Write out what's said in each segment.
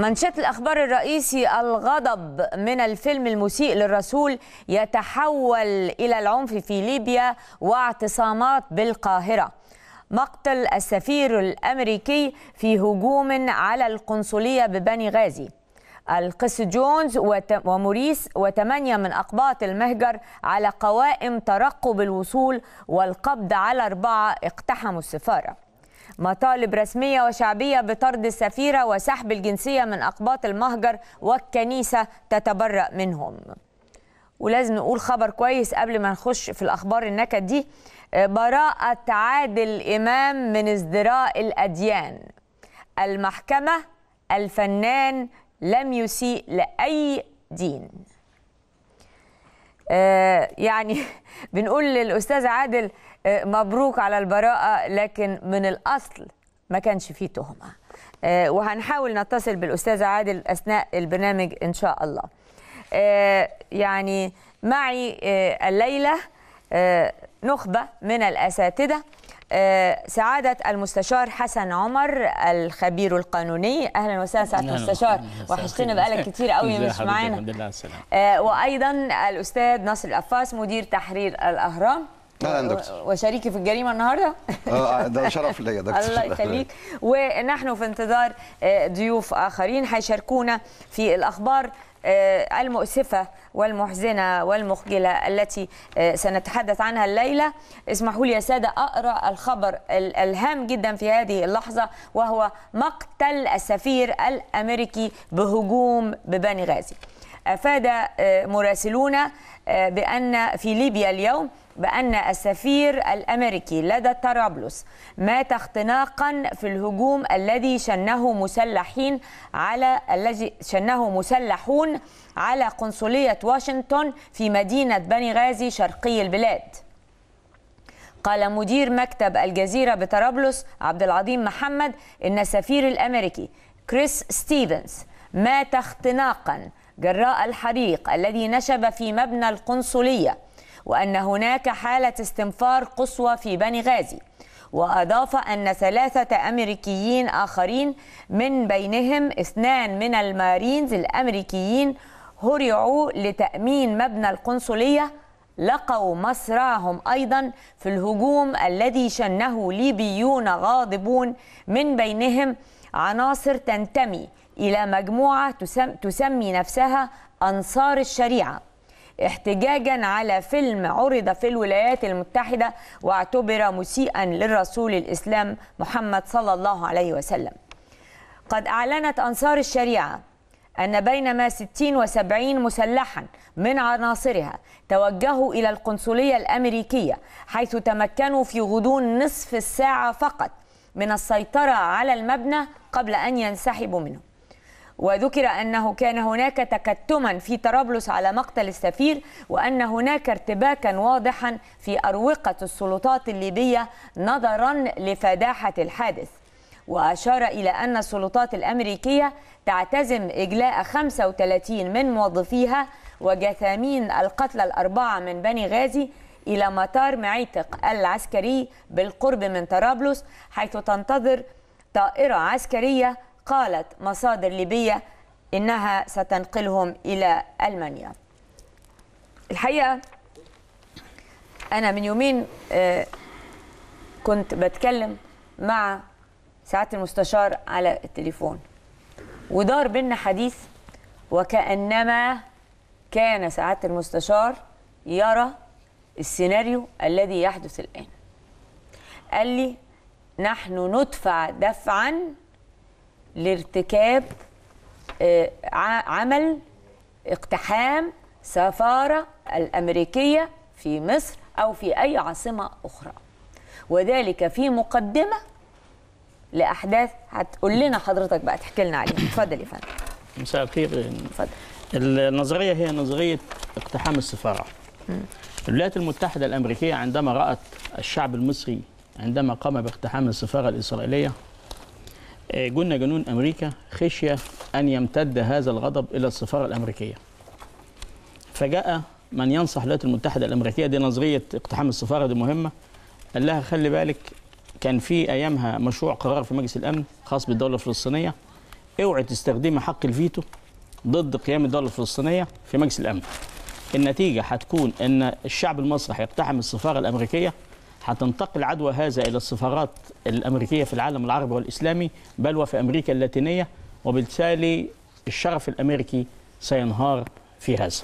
منشط الأخبار الرئيسي الغضب من الفيلم المسيء للرسول يتحول إلى العنف في ليبيا واعتصامات بالقاهرة مقتل السفير الأمريكي في هجوم على القنصلية ببني غازي القس جونز وموريس وثمانية من أقباط المهجر على قوائم ترقب الوصول والقبض على أربعة اقتحموا السفارة مطالب رسمية وشعبية بطرد السفيرة وسحب الجنسية من أقباط المهجر والكنيسة تتبرأ منهم ولازم نقول خبر كويس قبل ما نخش في الأخبار النكد دي براءة عادل إمام من ازدراء الأديان المحكمة الفنان لم يسيء لأي دين آه يعني بنقول للأستاذ عادل آه مبروك على البراءة لكن من الأصل ما كانش فيه تهمة آه وهنحاول نتصل بالأستاذ عادل أثناء البرنامج إن شاء الله يعني معي الليلة نخبة من الأساتذة سعادة المستشار حسن عمر الخبير القانوني أهلا وسهلا سعادة المستشار وحشتنا بقالك كتير قوي مش معانا الحمد لله السلام وأيضا الأستاذ ناصر القفاص مدير تحرير الأهرام اهلا دكتور وشريكي في الجريمه النهارده اه ده شرف ليا دكتور الله يخليك ونحن في انتظار ضيوف اخرين هيشاركونا في الاخبار المؤسفة والمحزنة والمخجلة التي سنتحدث عنها الليلة اسمحوا لي يا سادة أقرأ الخبر الهام جدا في هذه اللحظة وهو مقتل السفير الأمريكي بهجوم ببني غازي أفاد مراسلون بأن في ليبيا اليوم بأن السفير الأمريكي لدى طرابلس مات اختناقا في الهجوم الذي شنه مسلحين على الذي شنه مسلحون على قنصلية واشنطن في مدينة بني غازي شرقي البلاد قال مدير مكتب الجزيرة بطرابلس عبد العظيم محمد إن السفير الأمريكي كريس ستيفنز مات اختناقا جراء الحريق الذي نشب في مبنى القنصليه وأن هناك حالة استنفار قصوى في بني غازي وأضاف أن ثلاثة أمريكيين آخرين من بينهم اثنان من المارينز الأمريكيين هرعوا لتأمين مبنى القنصلية لقوا مصرعهم أيضا في الهجوم الذي شنه ليبيون غاضبون من بينهم عناصر تنتمي إلى مجموعة تسمي نفسها أنصار الشريعة احتجاجا على فيلم عرض في الولايات المتحدة واعتبر مسيئا للرسول الإسلام محمد صلى الله عليه وسلم قد أعلنت أنصار الشريعة أن بينما 60 و70 مسلحا من عناصرها توجهوا إلى القنصلية الأمريكية حيث تمكنوا في غضون نصف الساعة فقط من السيطرة على المبنى قبل أن ينسحبوا منه وذكر انه كان هناك تكتما في طرابلس على مقتل السفير وان هناك ارتباكا واضحا في اروقه السلطات الليبيه نظرا لفداحه الحادث واشار الى ان السلطات الامريكيه تعتزم اجلاء 35 من موظفيها وجثامين القتلى الاربعه من بني غازي الى مطار معيتق العسكري بالقرب من طرابلس حيث تنتظر طائره عسكريه قالت مصادر ليبية إنها ستنقلهم إلى ألمانيا الحقيقة أنا من يومين كنت بتكلم مع سعادة المستشار على التليفون ودار بينا حديث وكأنما كان سعادة المستشار يرى السيناريو الذي يحدث الآن قال لي نحن ندفع دفعاً لارتكاب عمل اقتحام سفارة الأمريكية في مصر أو في أي عاصمة أخرى وذلك في مقدمة لأحداث هتقول لنا حضرتك بقى تحكي لنا عليها اتفضل يا فندم مساء الخير اتفضل النظرية هي نظرية اقتحام السفارة الولايات المتحدة الأمريكية عندما رأت الشعب المصري عندما قام باقتحام السفارة الإسرائيلية قلنا جنون امريكا خشيه ان يمتد هذا الغضب الى السفاره الامريكيه. فجاء من ينصح الولايات المتحده الامريكيه دي نظريه اقتحام السفاره دي مهمه قال لها خلي بالك كان في ايامها مشروع قرار في مجلس الامن خاص بالدوله الفلسطينيه اوعي تستخدمي حق الفيتو ضد قيام الدوله الفلسطينيه في مجلس الامن النتيجه هتكون ان الشعب المصري هيقتحم السفاره الامريكيه هتنتقل عدوى هذا الى السفارات الامريكيه في العالم العربي والاسلامي بل وفي امريكا اللاتينيه وبالتالي الشرف الامريكي سينهار في هذا.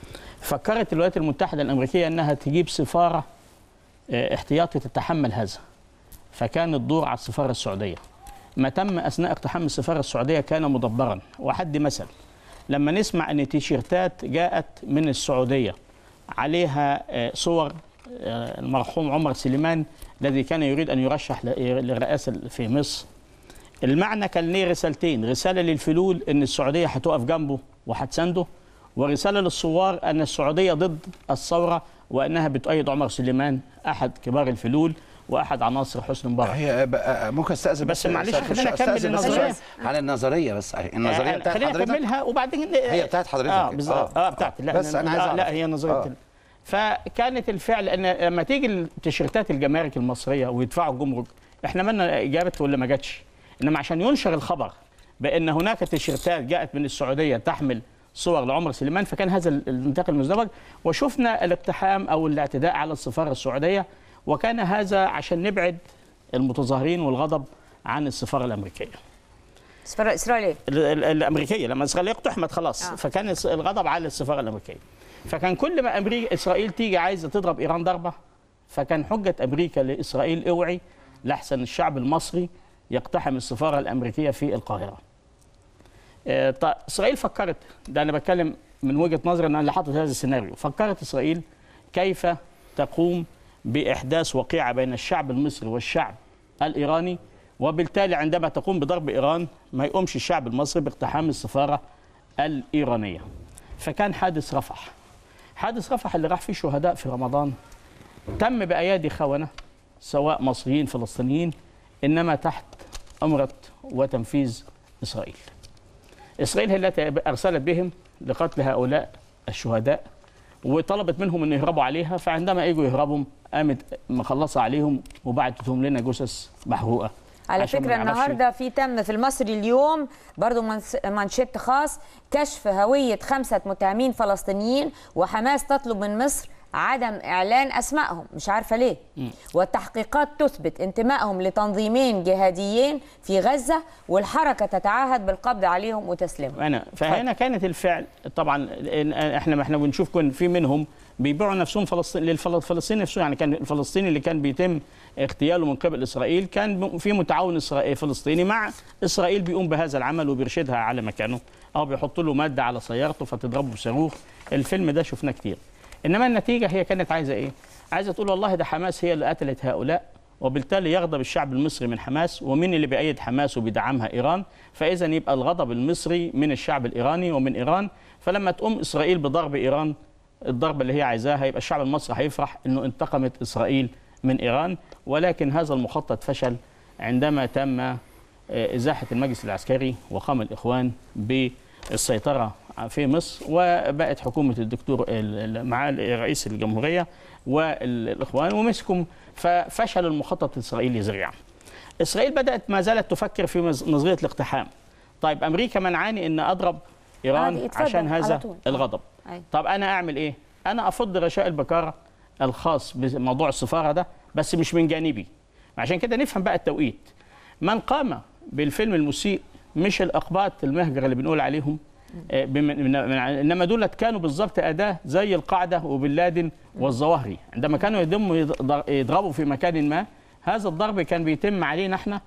فكرت الولايات المتحده الامريكيه انها تجيب سفاره آه، احتياطي تتحمل هذا. فكان الدور على السفاره السعوديه. ما تم اثناء اقتحام السفاره السعوديه كان مدبرا وحد مثل لما نسمع ان تيشيرتات جاءت من السعوديه عليها آه، صور آه، المرحوم عمر سليمان الذي كان يريد ان يرشح ل- للرئاسه في مصر المعنى كان ليه رسالتين رساله للفلول ان السعوديه هتقف جنبه وهتسانده ورساله للثوار ان السعوديه ضد الثوره وانها بتؤيد عمر سليمان احد كبار الفلول واحد عناصر حسني مبارك هي بقى- ممكن استاذن بس معلش أستاذن- خلينا نكمل أستاذن بس النظرية. شوية عن النظريه بس النظريه آه، بتاعت خلينا حضرتك نكملها وبعدين هي بتاعت حضرتك اه بالظبط اه, آه. آه بتاعتي لا بس أنا عايز آه أعرف. لا هي نظريه آه. آه. فكانت الفعل ان لما تيجي التيشيرتات الجمارك المصريه ويدفعوا الجمرك احنا مالنا جابت ولا ما جاتش انما عشان ينشر الخبر بان هناك تيشيرتات جاءت من السعوديه تحمل صور لعمر سليمان فكان هذا الانتقال المزدوج وشفنا الاقتحام او الاعتداء على السفاره السعوديه وكان هذا عشان نبعد المتظاهرين والغضب عن السفاره الامريكيه السفاره الاسرائيليه ال- ال- الامريكيه لما اسرائيل اقتحمت خلاص آه. آه. فكان الس- الغضب على السفاره الامريكيه فكان كل ما امريكا اسرائيل تيجي عايزه تضرب ايران ضربه فكان حجه امريكا لاسرائيل اوعي لاحسن الشعب المصري يقتحم السفاره الامريكيه في القاهره آه، طيب اسرائيل فكرت ده انا بتكلم من وجهه نظري ان انا اللي حاطط هذا السيناريو فكرت اسرائيل كيف تقوم باحداث وقيعه بين الشعب المصري والشعب الايراني وبالتالي عندما تقوم بضرب ايران ما يقومش الشعب المصري باقتحام السفاره الايرانيه فكان حادث رفح حادث رفح اللي راح فيه شهداء في رمضان تم بايادي خونه سواء مصريين فلسطينيين انما تحت امره وتنفيذ اسرائيل اسرائيل هي التي ارسلت بهم لقتل هؤلاء الشهداء وطلبت منهم ان يهربوا عليها فعندما اجوا يهربوا قامت مخلصه عليهم وبعتتهم لنا جثث محروقه على عشان ما فكرة نعرفش- النهاردة في تم في المصري اليوم برضو منس- مانشيت خاص كشف هوية خمسة متهمين فلسطينيين وحماس تطلب من مصر عدم إعلان أسمائهم مش عارفة ليه والتحقيقات تثبت انتمائهم لتنظيمين جهاديين في غزة والحركة تتعهد بالقبض عليهم وتسليمهم انا فهنا كانت الفعل طبعا إن- احنا ما احنا بنشوف كن في منهم بيبيعوا نفسهم فلسطين للفلسطيني نفسه يعني كان الفلسطيني اللي كان بيتم اغتياله من قبل اسرائيل كان في متعاون إسرائيلي فلسطيني مع اسرائيل بيقوم بهذا العمل وبيرشدها على مكانه او بيحط له ماده على سيارته فتضربه بصاروخ الفيلم ده شفناه كتير انما النتيجه هي كانت عايزه ايه عايزه تقول والله ده حماس هي اللي قتلت هؤلاء وبالتالي يغضب الشعب المصري من حماس ومين اللي بيأيد حماس وبيدعمها ايران فاذا يبقى الغضب المصري من الشعب الايراني ومن ايران فلما تقوم اسرائيل بضرب ايران الضربه اللي هي عايزاها يبقى الشعب المصري هيفرح انه انتقمت اسرائيل من ايران ولكن هذا المخطط فشل عندما تم آه، ازاحه المجلس العسكري وقام الاخوان بالسيطره في مصر وبقت حكومه الدكتور ال- ال- مع رئيس الجمهوريه والاخوان ومسكم ففشل المخطط الاسرائيلي ذريعا. اسرائيل بدات ما زالت تفكر في مز- نظريه الاقتحام. طيب امريكا منعاني ان اضرب ايران عادي، اتفضل، عشان على هذا طول. الغضب. أيوة. طب انا اعمل ايه؟ انا افض غشاء البكاره الخاص بموضوع السفاره ده بس مش من جانبي. عشان كده نفهم بقى التوقيت. من قام بالفيلم المسيء مش الاقباط المهجر اللي بنقول عليهم آه، بمن- من- من- انما دولت كانوا بالظبط اداه زي القاعده وبن لادن والظواهري عندما كانوا يدموا يض- يضربوا في مكان ما هذا الضرب كان بيتم علينا احنا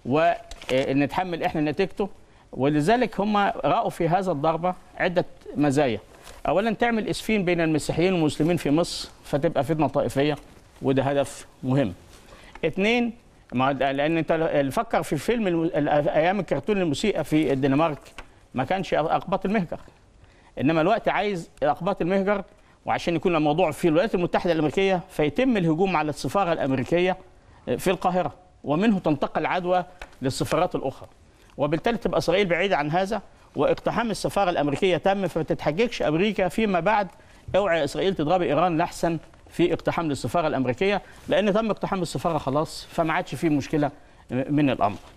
ونتحمل احنا نتيجته ولذلك هم راوا في هذا الضربه عده مزايا اولا تعمل اسفين بين المسيحيين والمسلمين في مصر فتبقى فتنه طائفيه وده هدف مهم اثنين ما لان انت اللي فكر في فيلم الم... ايام الكرتون الموسيقى في الدنمارك ما كانش اقباط المهجر انما الوقت عايز اقباط المهجر وعشان يكون الموضوع في الولايات المتحده الامريكيه فيتم الهجوم على السفاره الامريكيه في القاهره ومنه تنتقل العدوى للسفارات الاخرى وبالتالي تبقى اسرائيل بعيده عن هذا واقتحام السفاره الامريكيه تم فما تتحججش امريكا فيما بعد اوعي اسرائيل تضربي ايران لاحسن في اقتحام للسفاره الامريكيه لان تم اقتحام السفاره خلاص فما عادش فيه مشكله من الامر.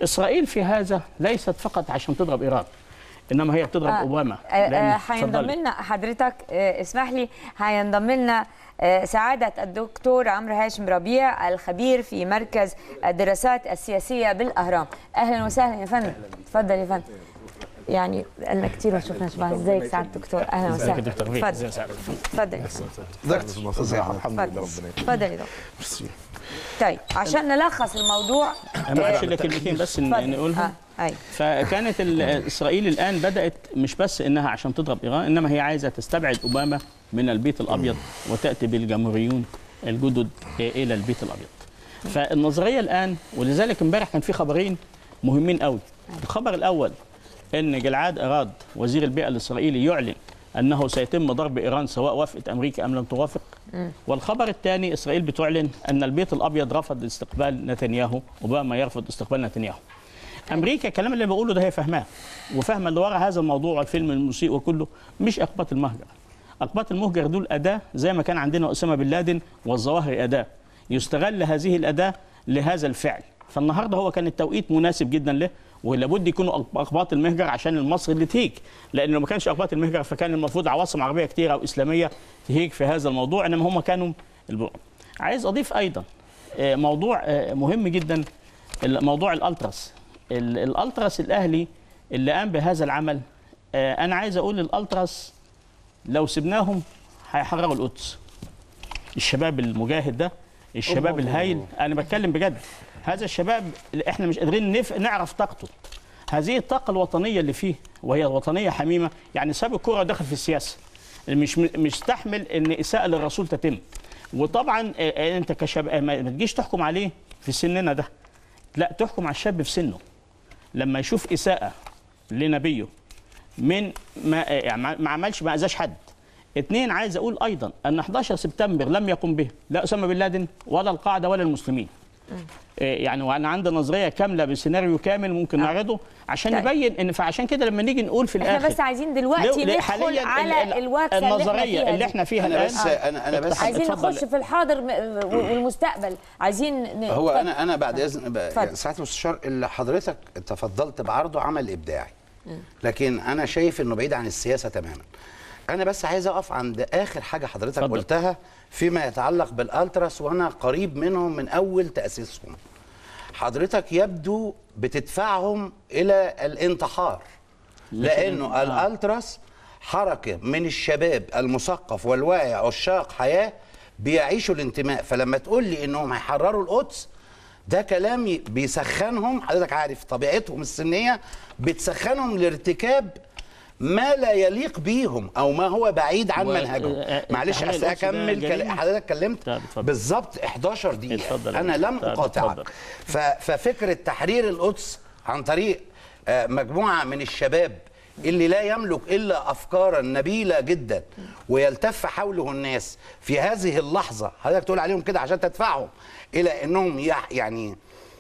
اسرائيل في هذا ليست فقط عشان تضرب ايران انما هي بتضرب آه، اوباما آه، آه، لأن- هينضم اتفضلي. لنا حضرتك آه، اسمح لي هينضم لنا آه، سعادة الدكتور عمرو هاشم ربيع الخبير في مركز الدراسات السياسية بالأهرام أهلا وسهلا يا فندم تفضل يا فندم يعني قالنا كتير ما شفناش بعض ازيك سعادة الدكتور أهلا ازيك يا وسهلا دكتور بيه ازي اتفضل سعادتك؟ اتفضل يا فندم. الحمد لله اتفضل ربنا اتفضل يا دكتور طيب عشان نلخص الموضوع انا معلش لك كلمتين بس إن- اتفضل. نقولهم آه، أيوة. فكانت ال- اسرائيل الان بدات مش بس انها عشان تضرب ايران انما هي عايزه تستبعد اوباما من البيت الابيض وتاتي بالجمهوريون الجدد الى البيت الابيض. فالنظريه الان ولذلك امبارح كان في خبرين مهمين قوي. الخبر الاول ان جلعاد اراد وزير البيئه الاسرائيلي يعلن انه سيتم ضرب ايران سواء وافقت امريكا ام لم توافق. والخبر الثاني اسرائيل بتعلن ان البيت الابيض رفض استقبال نتنياهو اوباما يرفض استقبال نتنياهو. امريكا الكلام اللي بقوله ده هي فاهماه وفاهمه اللي ورا هذا الموضوع والفيلم المسيء وكله مش اقباط المهجر اقباط المهجر دول اداه زي ما كان عندنا اسامه بن لادن والظواهر اداه يستغل هذه الاداه لهذا الفعل فالنهارده هو كان التوقيت مناسب جدا له ولابد يكونوا اقباط المهجر عشان المصري اللي تهيج لان لو ما كانش اقباط المهجر فكان المفروض عواصم عربيه كتيره واسلاميه تهيج في هذا الموضوع انما هم كانوا البعد عايز اضيف ايضا آه، موضوع آه، مهم جدا موضوع الالتراس ال- الالتراس الاهلي اللي قام بهذا العمل آه، انا عايز اقول الالتراس لو سبناهم هيحرروا القدس الشباب المجاهد ده الشباب الهايل انا بتكلم بجد هذا الشباب اللي احنا مش قادرين نف... نعرف طاقته هذه الطاقه الوطنيه اللي فيه وهي وطنيه حميمه يعني ساب الكره ودخل في السياسه مش مش تحمل ان اساءه للرسول تتم وطبعا آه، آه، انت كشباب ما ما تجيش تحكم عليه في سننا ده لا تحكم على الشاب في سنه لما يشوف اساءه لنبيه من ما يعني ما ما عملش ما اذاش حد اثنين عايز اقول ايضا ان 11 سبتمبر لم يقم به لا اسامه بن لادن ولا القاعده ولا المسلمين إيه يعني وانا عندي نظريه كامله بسيناريو كامل ممكن نعرضه عشان طيب. نبين ان فعشان كده لما نيجي نقول في الاخر احنا بس عايزين دلوقتي لو- ندخل حالياً ال- على ال- الوكسه اللي احنا النظريه فيها اللي دي. احنا فيها انا الان بس انا انا بس عايزين اتفضل. نخش في الحاضر م- والمستقبل عايزين ن- هو اتفضل. انا انا بعد اذن ب- اتفضل. ساعه المستشار اللي حضرتك تفضلت بعرضه عمل ابداعي لكن انا شايف انه بعيد عن السياسه تماما انا بس عايز اقف عند اخر حاجه حضرتك اتفضل. قلتها فيما يتعلق بالالتراس وانا قريب منهم من اول تاسيسهم حضرتك يبدو بتدفعهم الى الانتحار لانه الالتراس حركه من الشباب المثقف والواعي عشاق حياه بيعيشوا الانتماء فلما تقول لي انهم هيحرروا القدس ده كلام ي- بيسخنهم حضرتك عارف طبيعتهم السنيه بتسخنهم لارتكاب ما لا يليق بيهم او ما هو بعيد عن و- منهجهم آه، معلش تحرير أصل القدس ده اكمل كلا- جريمة؟ حضرتك اتكلمت طب اتفضل. بالظبط 11 دقيقه اتفضل. انا لم طب اقاطعك اتفضل. ف- ففكره تحرير القدس عن طريق آه، مجموعه من الشباب اللي لا يملك الا افكارا نبيله جدا ويلتف حوله الناس في هذه اللحظه حضرتك تقول عليهم كده عشان تدفعهم الى انهم يح- يعني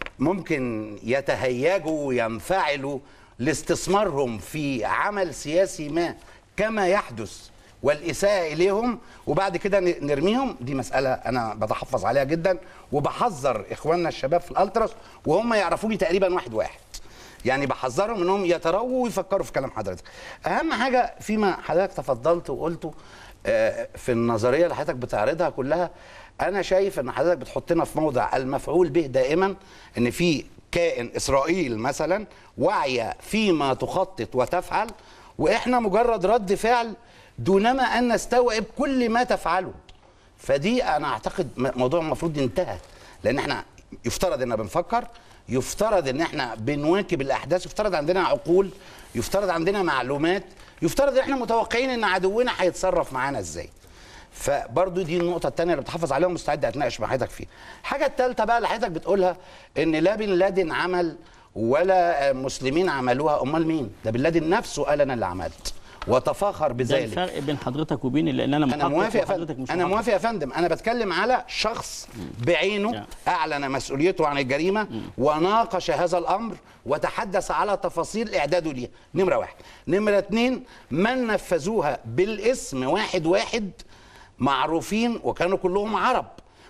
ممكن يتهيجوا وينفعلوا لاستثمارهم في عمل سياسي ما كما يحدث والإساءة إليهم وبعد كده ن- نرميهم دي مسألة أنا بتحفظ عليها جدا وبحذر إخواننا الشباب في الألتراس وهم يعرفوني تقريبا واحد واحد يعني بحذرهم انهم يترووا ويفكروا في كلام حضرتك اهم حاجه فيما حضرتك تفضلت وقلته آه، في النظريه اللي حضرتك بتعرضها كلها انا شايف ان حضرتك بتحطنا في موضع المفعول به دائما ان في كائن اسرائيل مثلا واعيه فيما تخطط وتفعل واحنا مجرد رد فعل دونما ان نستوعب كل ما تفعله فدي انا اعتقد م- موضوع المفروض انتهى لان احنا يفترض ان بنفكر يفترض ان احنا بنواكب الاحداث يفترض عندنا عقول يفترض عندنا معلومات يفترض ان احنا متوقعين ان عدونا هيتصرف معانا ازاي فبرضو دي النقطة الثانية اللي بتحافظ عليها ومستعد اتناقش مع حضرتك فيها. الحاجة الثالثة بقى اللي حضرتك بتقولها ان لا بن لادن عمل ولا مسلمين عملوها امال مين؟ ده بن لادن نفسه قال انا اللي عملت وتفاخر ده بذلك. الفرق بين حضرتك وبيني لان انا انا محقق موافق يا وحضرتك فندم مش انا محقق. موافق يا فندم انا بتكلم على شخص بعينه نعم. اعلن مسؤوليته عن الجريمه وناقش هذا الامر وتحدث على تفاصيل اعداده ليها نمره واحد نمره اتنين من نفذوها بالاسم واحد واحد معروفين وكانوا كلهم عرب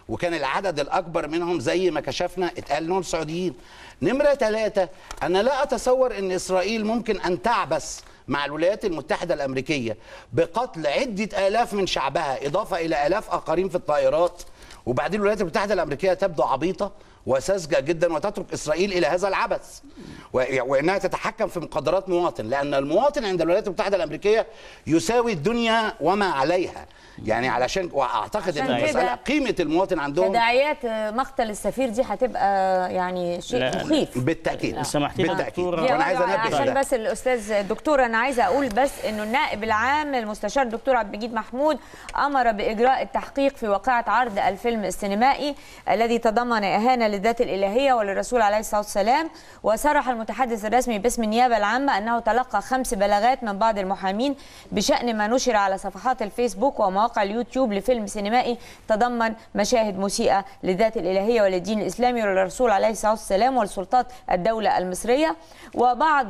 وكان العدد الاكبر منهم زي ما كشفنا اتقال انهم سعوديين نمره ثلاثة انا لا اتصور ان اسرائيل ممكن ان تعبث مع الولايات المتحدة الأمريكية بقتل عدة آلاف من شعبها إضافة إلى آلاف آخرين في الطائرات وبعدين الولايات المتحدة الأمريكية تبدو عبيطة وساذجة جدا وتترك إسرائيل إلى هذا العبث و- وإنها تتحكم في مقدرات مواطن لأن المواطن عند الولايات المتحدة الأمريكية يساوي الدنيا وما عليها يعني علشان وأعتقد أن عشان كده المسألة قيمة المواطن عندهم تداعيات مقتل السفير دي هتبقى يعني شيء لا، لا. مخيف بالتأكيد إن سمحتي لي بالتأكيد دكتورة. يا وأنا عايز وضع- أنبه عشان ده. بس الاستاذ الدكتور انا عايزه اقول بس انه النائب العام المستشار الدكتور عبد المجيد محمود امر باجراء التحقيق في واقعه عرض الفيلم السينمائي الذي تضمن اهانه للذات الالهيه وللرسول عليه الصلاه والسلام وصرح المتحدث الرسمي باسم النيابه العامه انه تلقى خمس بلاغات من بعض المحامين بشان ما نشر على صفحات الفيسبوك ومواقع اليوتيوب لفيلم سينمائي تضمن مشاهد مسيئه للذات الالهيه وللدين الاسلامي وللرسول عليه الصلاه والسلام ولسلطات الدوله المصريه وبعض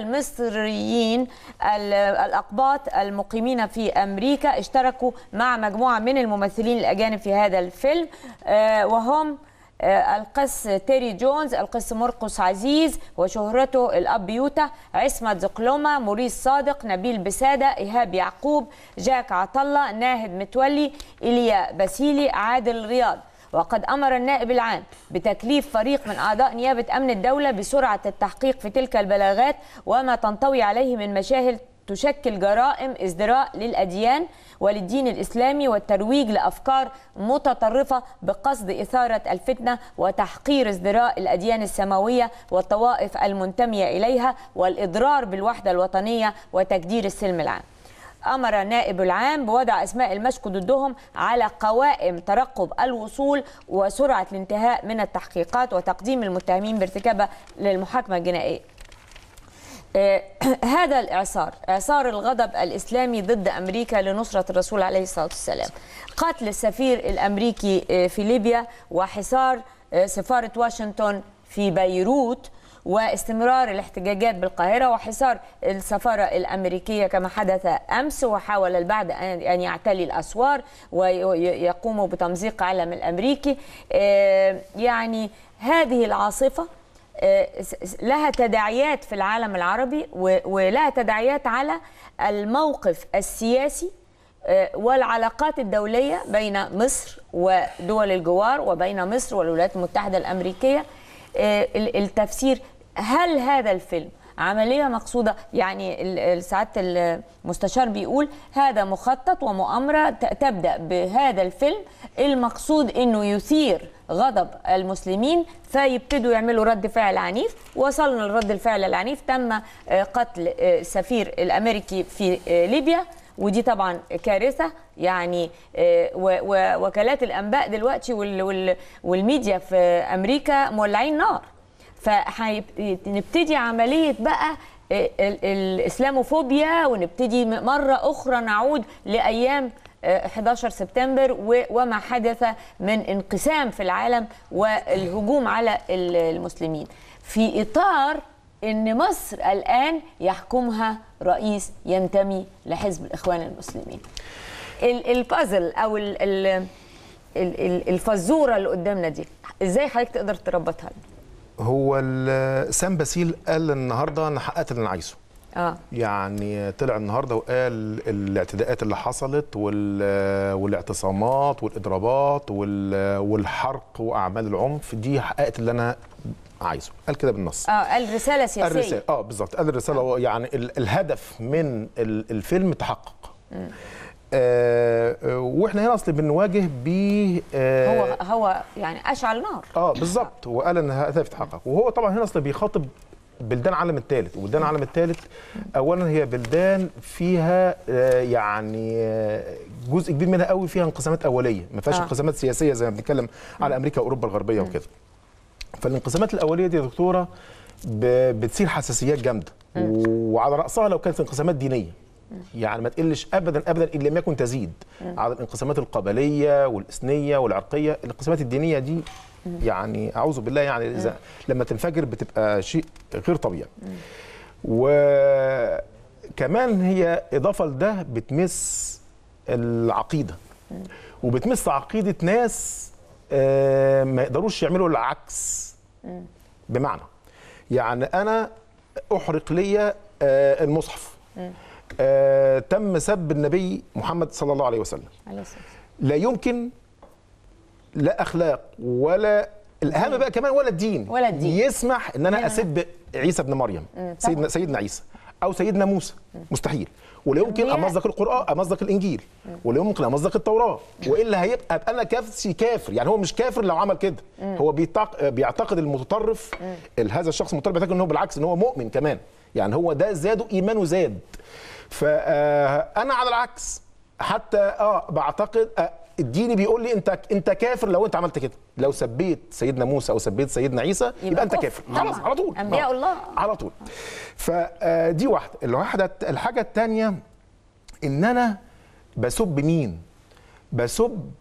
المصريين ال- الاقباط المقيمين في امريكا اشتركوا مع مجموعه من الممثلين الاجانب في هذا الفيلم آه، وهم آه، القس تيري جونز القس مرقس عزيز وشهرته الأب يوتا عصمت زقلومة موريس صادق نبيل بسادة إيهاب يعقوب جاك عطلة ناهد متولي إيليا باسيلي عادل رياض وقد أمر النائب العام بتكليف فريق من أعضاء نيابة أمن الدولة بسرعة التحقيق في تلك البلاغات وما تنطوي عليه من مشاهد تشكل جرائم ازدراء للأديان وللدين الإسلامي والترويج لأفكار متطرفة بقصد إثارة الفتنة وتحقير ازدراء الأديان السماوية والطوائف المنتمية إليها والإضرار بالوحدة الوطنية وتجدير السلم العام أمر النائب العام بوضع أسماء المشكو ضدهم على قوائم ترقب الوصول وسرعة الانتهاء من التحقيقات وتقديم المتهمين بارتكابها للمحاكمة الجنائية آه، هذا الإعصار إعصار الغضب الإسلامي ضد أمريكا لنصرة الرسول عليه الصلاة والسلام قتل السفير الأمريكي آه، في ليبيا وحصار آه، سفارة واشنطن في بيروت واستمرار الاحتجاجات بالقاهرة وحصار السفارة الأمريكية كما حدث أمس وحاول البعض أن أن يعتلي الأسوار ويقوموا بتمزيق علم الأمريكي آه، يعني هذه العاصفة آه، س- س- لها تداعيات في العالم العربي و- ولها تداعيات على الموقف السياسي آه، والعلاقات الدولية بين مصر ودول الجوار وبين مصر والولايات المتحدة الأمريكية آه، ال- التفسير هل هذا الفيلم عملية مقصودة يعني ال- ال- سعادة المستشار بيقول هذا مخطط ومؤامرة ت- تبدأ بهذا الفيلم المقصود أنه يثير غضب المسلمين فيبتدوا يعملوا رد فعل عنيف وصلنا لرد الفعل العنيف تم آه، قتل آه، السفير الأمريكي في آه، ليبيا ودي طبعا كارثه يعني آه، و- و- وكالات الانباء دلوقتي وال- وال- والميديا في امريكا مولعين نار فنبتدي عمليه بقى آه، ال- الاسلاموفوبيا ونبتدي م- مره اخرى نعود لايام آه، 11 سبتمبر و- وما حدث من انقسام في العالم والهجوم على ال- المسلمين في اطار ان مصر الان يحكمها رئيس ينتمي لحزب الاخوان المسلمين ال- البازل او ال- ال- ال- ال- الفزوره اللي قدامنا دي ازاي حضرتك تقدر تربطها لنا؟ هو ال- سام باسيل قال النهارده انا حققت اللي انا عايزه اه يعني طلع النهارده وقال الاعتداءات اللي حصلت وال- والاعتصامات والاضرابات وال- والحرق واعمال العنف دي حققت اللي انا عايزه قال كده بالنص اه قال رساله سياسيه الرسالة اه بالظبط قال الرسالة هو يعني ال- الهدف من ال- الفيلم تحقق آه آه، واحنا هنا اصل بنواجه ب آه هو هو يعني اشعل نار اه بالظبط وقال ان هدف يتحقق وهو طبعا هنا اصل بيخاطب بلدان العالم الثالث وبلدان العالم الثالث اولا هي بلدان فيها آه، يعني آه، جزء كبير منها قوي فيها انقسامات اوليه ما فيهاش آه. انقسامات سياسيه زي ما بنتكلم على امريكا واوروبا الغربيه وكده فالانقسامات الاوليه دي يا دكتوره ب- بتثير حساسيات جامده وعلى راسها لو كانت انقسامات دينيه يعني ما تقلش ابدا ابدا ان لم يكن تزيد على الانقسامات القبليه والاثنيه والعرقيه الانقسامات الدينيه دي يعني اعوذ بالله يعني اذا لما تنفجر بتبقى شيء غير طبيعي وكمان هي اضافه لده بتمس العقيده وبتمس عقيده ناس آه، ما يقدروش يعملوا العكس بمعنى يعني انا احرق لي آه، المصحف آه، تم سب النبي محمد صلى الله عليه وسلم عليه الصلاة لا يمكن لا اخلاق ولا الاهم بقى كمان ولا الدين ولا الدين. يسمح ان انا اسب عيسى ابن مريم سيدنا سيدنا عيسى او سيدنا موسى مستحيل ولا يمكن أنبياء. امزق القران امزق الانجيل ولا يمكن امزق التوراه والا هيبقى أبقى انا كافر كافر يعني هو مش كافر لو عمل كده هو بيتق... بيعتقد المتطرف ال- هذا الشخص المتطرف بيعتقد ان هو بالعكس ان هو مؤمن كمان يعني هو ده زاده ايمانه زاد فانا على العكس حتى اه بعتقد آه الديني بيقول لي انت انت كافر لو انت عملت كده لو سبيت سيدنا موسى او سبيت سيدنا عيسى يبقى, يبقى انت كفر. كافر طبعاً. خلاص على طول أنبياء آه. الله. على طول فدي واحده الواحده الحاجه الثانيه ان انا بسب مين بسب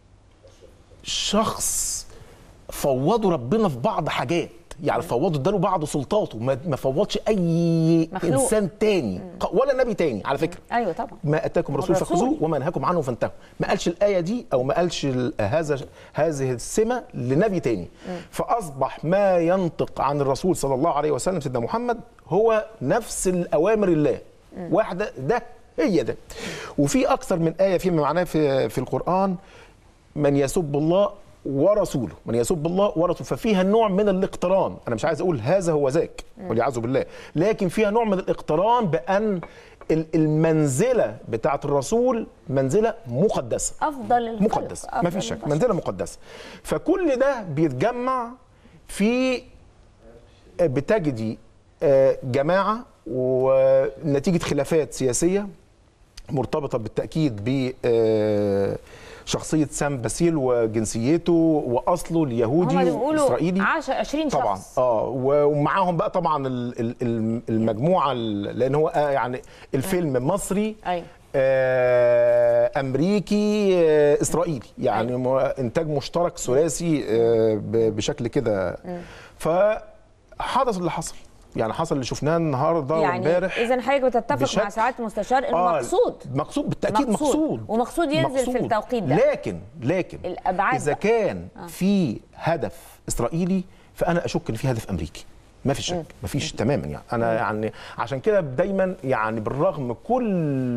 شخص فوضوا ربنا في بعض حاجات يعني فوضوا اداله بعض سلطاته ما ما فوضش اي مخلوق. انسان تاني ولا نبي تاني على فكره ايوه طبعا ما اتاكم رسول الرسول. فخذوه وما نهاكم عنه فانتهوا ما قالش الايه دي او ما قالش ال- هذا هذه السمه لنبي تاني فاصبح ما ينطق عن الرسول صلى الله عليه وسلم سيدنا محمد هو نفس الاوامر الله واحده ده هي ده وفي اكثر من ايه فيما معناه في في القران من يسب الله ورسوله من يسب الله ورسوله ففيها نوع من الاقتران انا مش عايز اقول هذا هو ذاك والعياذ بالله لكن فيها نوع من الاقتران بان ال- المنزله بتاعه الرسول منزله مقدسه افضل الخلق مقدس ما أفضل في شك البشر. منزله مقدسه فكل ده بيتجمع في بتجدي آه، جماعه ونتيجه خلافات سياسيه مرتبطه بالتاكيد ب آه، شخصيه سام باسيل وجنسيته واصله اليهودي هما بيقولوا اسرائيلي 10 20 طبعا شخص اه ومعاهم بقى طبعا ال- ال- ال- المجموعه ال- لان هو آه يعني الفيلم مصري أيوة. آه امريكي آه اسرائيلي يعني م- انتاج مشترك ثلاثي آه ب- بشكل كده فحدث اللي حصل يعني حصل اللي شفناه النهارده يعني وامبارح اذا حضرتك بتتفق مع بشكل- سعاده المستشار انه آه، مقصود مقصود بالتاكيد مقصود. مقصود ومقصود ينزل في التوقيت ده. لكن لكن الأبعاد اذا بقى. كان في هدف اسرائيلي فانا اشك ان في هدف امريكي ما في شك ما فيش تماما يعني انا يعني عشان كده دايما يعني بالرغم كل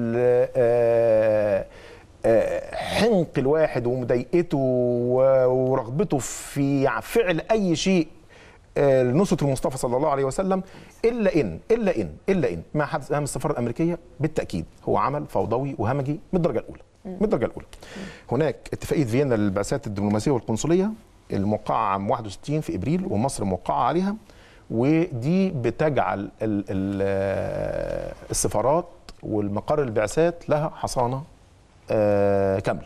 آه آه، حنق الواحد ومضايقته و- ورغبته في فعل اي شيء آه، لنصرة المصطفى صلى الله عليه وسلم الا ان الا ان الا ان ما حدث امام السفاره الامريكيه بالتاكيد هو عمل فوضوي وهمجي من الدرجه الاولى من الدرجه الاولى هناك اتفاقيه فيينا للبعثات الدبلوماسيه والقنصليه الموقعه عام 61 في ابريل ومصر موقعه عليها ودي بتجعل ال- ال- آه، السفارات والمقر البعثات لها حصانه آه، كامله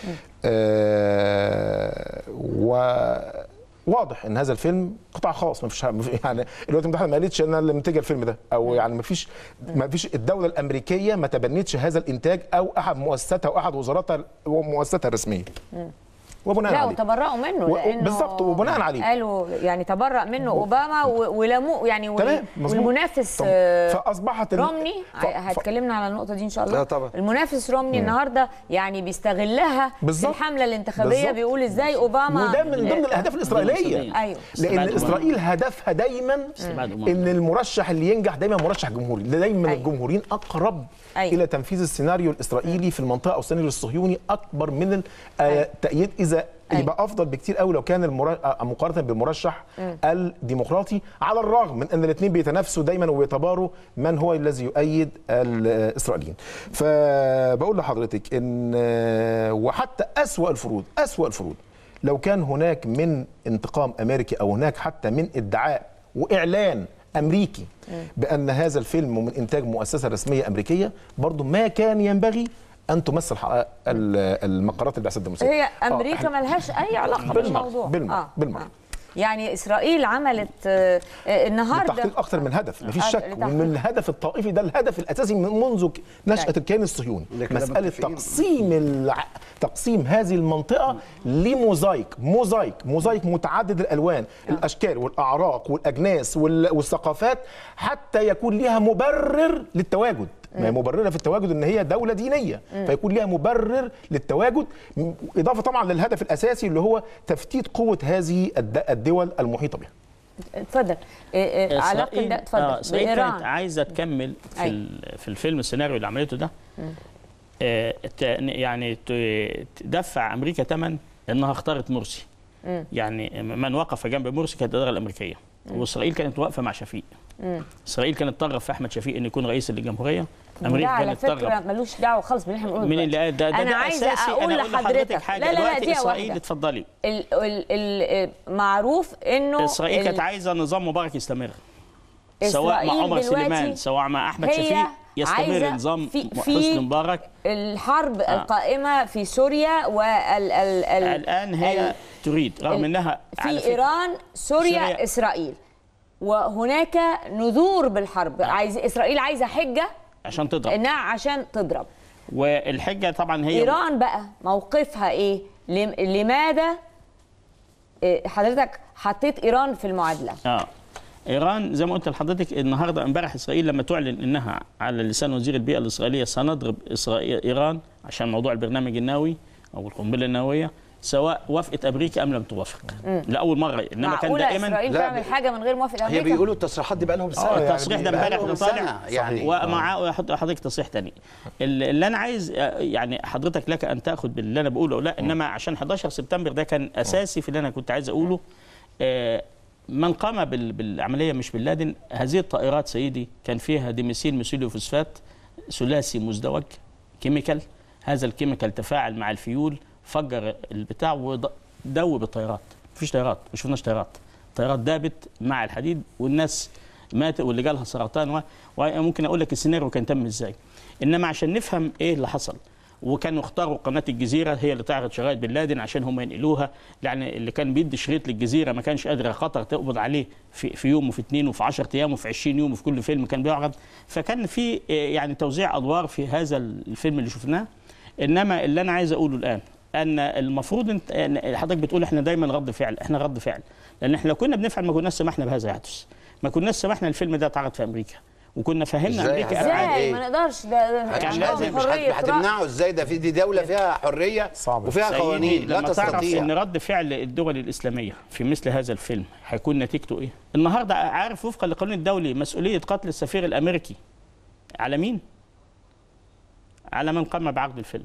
آه، وواضح ان هذا الفيلم قطاع خاص ما فيش يعني الولايات المتحده ما قالتش انا اللي منتجه الفيلم ده او يعني ما فيش ما فيش الدوله الامريكيه ما تبنتش هذا الانتاج او احد مؤسساتها او احد وزاراتها ومؤسساتها الرسميه وبناء لا عليه وتبرأوا منه و- لانه بالظبط، وبناء عليه. قالوا يعني تبرأ منه اوباما و- ولمو يعني وال- تمام مظبوط والمنافس طب- آه، فاصبحت ال- رومني ف- ف- هتكلمنا على النقطه دي ان شاء الله لا طبعا. المنافس رومني النهارده يعني بيستغلها في بالظبط. الحمله الانتخابيه بالظبط. بيقول ازاي اوباما وده من ضمن الاهداف الاسرائيليه ايوه استبعاد لان أمم. اسرائيل هدفها دايما استبعاد أمم. ان المرشح اللي ينجح دايما مرشح جمهوري دايما أيوة. الجمهوريين اقرب أيوة. الى تنفيذ السيناريو الاسرائيلي في المنطقه او السيناريو الصهيوني اكبر من التأييد اذا أيوة. يبقى افضل بكتير قوي لو كان المر... آه، مقارنه بالمرشح الديمقراطي على الرغم من ان الاثنين بيتنافسوا دايما ويتباروا من هو الذي يؤيد الاسرائيليين فبقول لحضرتك ان آه، وحتى اسوا الفروض اسوا الفروض لو كان هناك من انتقام امريكي او هناك حتى من ادعاء واعلان امريكي بان هذا الفيلم من انتاج مؤسسه رسميه امريكيه برضو ما كان ينبغي ان تمثل حق- ال- المقرات البعثه الدبلوماسيه هي آه، امريكا إحنا- ملهاش اي علاقه بالمرة، بالموضوع بالمرة، بالمرة. يعني اسرائيل عملت آه، آه، النهارده لتحقيق اكثر من هدف مفيش آه، شك لتحقيق. وان الهدف الطائفي ده الهدف الاساسي من منذ ك- نشاه طيب. الكيان الصهيوني إذا كنا مساله متفقين. تقسيم الع... تقسيم هذه المنطقه لموزايك موزايك موزايك متعدد الالوان الاشكال والاعراق والاجناس وال... والثقافات حتى يكون لها مبرر للتواجد ما هي مبرره في التواجد ان هي دوله دينيه فيكون ليها مبرر للتواجد م- اضافه طبعا للهدف الاساسي اللي هو تفتيت قوه هذه الد- الدول المحيطه بها اتفضل إيه إيه علاقه ده آه اتفضل اسرائيل كانت بايران عايزه تكمل في, أيوة. ال- في الفيلم السيناريو اللي عملته ده آه ت- يعني ت- تدفع امريكا ثمن انها اختارت مرسي يعني من وقف جنب مرسي كانت الاداره الامريكيه واسرائيل كانت واقفه مع شفيق اسرائيل كانت ترغب في احمد شفيق ان يكون رئيس للجمهوريه ده امريكا على كانت فكره ترغب ملوش دعوه خالص باللي احنا بنقوله مين اللي دلوقتي. قال ده ده, انا ده عايزه اساسي اقول انا اقول لحضرتك لحضرتك حاجه لا لا لا دلوقتي دي اسرائيل واحده اتفضلي ال ال ال معروف انه اسرائيل كانت ال- عايزه نظام مبارك يستمر سواء مع إسرائيل عمر دلوقتي سليمان سواء مع احمد هي شفيق يستمر عايزة نظام في- في- حسني مبارك الحرب القائمه في سوريا وال ال ال الان هي ال- تريد رغم ال- انها على في فكرة ايران سوريا, سوريا- اسرائيل وهناك نذور بالحرب عايز اسرائيل عايزه حجه عشان تضرب انها عشان تضرب والحجه طبعا هي ايران بقى موقفها ايه لم- لماذا إيه، حضرتك حطيت ايران في المعادله اه ايران زي ما قلت لحضرتك النهارده امبارح اسرائيل لما تعلن انها على لسان وزير البيئه الاسرائيليه سنضرب اسرائيل ايران عشان موضوع البرنامج النووي او القنبله النوويه سواء وافقت امريكا ام لم توافق لاول مره انما كان معقوله دائما اسرائيل لا، تعمل ب- حاجه من غير موافقه هي امريكا بيقولوا التصريحات دي بقى لهم سنه آه، يعني التصريح ده امبارح بقالهم ده طالع سنة يعني. ومع أحط- حضرتك تصريح تاني اللي اللي انا عايز آه، يعني حضرتك لك ان تاخذ باللي انا بقوله أو لا انما عشان 11 سبتمبر ده كان اساسي في اللي انا كنت عايز اقوله آه، من قام بال- بالعمليه مش بن لادن هذه الطائرات سيدي كان فيها ديميسين مسيليوفوسفات ثلاثي مزدوج كيميكال هذا الكيميكال تفاعل مع الفيول فجر البتاع ودوب الطيارات مفيش طيارات ما شفناش طيارات طيارات دابت مع الحديد والناس مات واللي جالها سرطان و- وممكن اقول لك السيناريو كان تم ازاي انما عشان نفهم ايه اللي حصل وكانوا اختاروا قناه الجزيره هي اللي تعرض شرايط بن لادن عشان هم ينقلوها يعني اللي كان بيدي شريط للجزيره ما كانش قادر قطر تقبض عليه في, في يوم وفي اثنين وفي 10 ايام وفي 20 يوم وفي كل فيلم كان بيعرض فكان في آه، يعني توزيع ادوار في هذا الفيلم اللي شفناه انما اللي انا عايز اقوله الان ان المفروض انت إن حضرتك بتقول احنا دايما رد فعل احنا رد فعل لان احنا لو كنا بنفعل ما كناش سمحنا بهذا يحدث ما كناش سمحنا الفيلم ده اتعرض في امريكا وكنا فهمنا إزاي امريكا هتعمل ابعاد إيه؟ ازاي ما نقدرش ده ده كان عندهم لازم- مش هت- حرية رأي. هتمنعه ازاي ده في دي دوله فيها حريه صعب. وفيها سيدي، قوانين لا لما تعرف ان تستطيع رد فعل الدول الاسلاميه في مثل هذا الفيلم هيكون نتيجته ايه؟ النهارده عارف وفقا للقانون الدولي مسؤوليه قتل السفير الامريكي على مين؟ على من قام بعقد الفيلم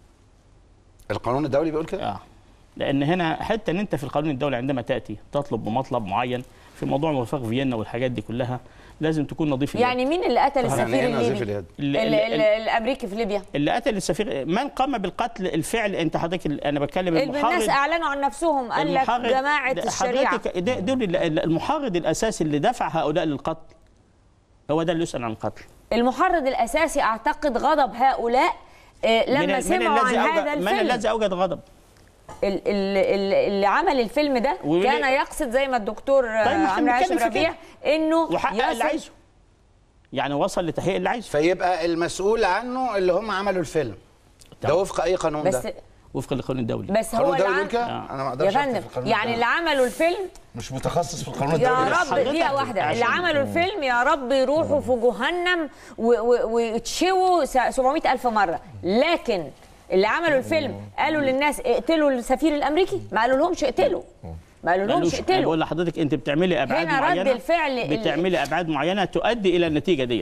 القانون الدولي بيقول كده اه لان هنا حتى ان انت في القانون الدولي عندما تاتي تطلب بمطلب معين في موضوع موافقه فيينا والحاجات دي كلها لازم تكون نظيف اليد. يعني مين اللي قتل يعني السفير ايه نظيف الليبي اليد ال- ال- ال- ال- الامريكي في ليبيا اللي قتل السفير من قام بالقتل الفعل انت حضرتك انا بتكلم الناس المحرض اعلنوا عن نفسهم قال لك المحرض- جماعه ده الشريعه حضرتك ده- دول ال- ال- المحرض الاساسي اللي دفع هؤلاء للقتل هو ده اللي يسال عن القتل المحرض الاساسي اعتقد غضب هؤلاء آه، من- لما من سمعوا عن الذي أوجد- هذا من الفيلم الذي اوجد غضب ال- ال- ال- اللي عمل الفيلم ده وليه- كان يقصد زي ما الدكتور آه، طيب، ما إحنا عمرو بنتكلم هاشم في ربيع انه وحقق اللي يصل- عايزه يعني وصل لتحقيق اللي عايزه فيبقى المسؤول عنه اللي هم عملوا الفيلم ده طبعا. وفق اي قانون بس ده وفنا للقانون الدولي بس هو القانون اللي الدولي عم... بيقول كده آه. انا ما يا اقدرش أفتي فندم في القانون يعني اللي الدولي. عملوا الفيلم مش متخصص في القانون يا الدولي رب حضرتك دقيقة واحدة اللي عشان- عملوا الفيلم يا رب يروحوا في جهنم و- و- ويتشووا س- 700 ألف مرة لكن اللي عملوا الفيلم قالوا للناس اقتلوا السفير الأمريكي ما قالوا لهمش اقتلوا ما قالوا لهمش ملوش أنا اقتلوا بقول لحضرتك انت بتعملي ابعاد هنا رد معينه الفعل ال- بتعملي ابعاد معينه تؤدي الى النتيجه ديت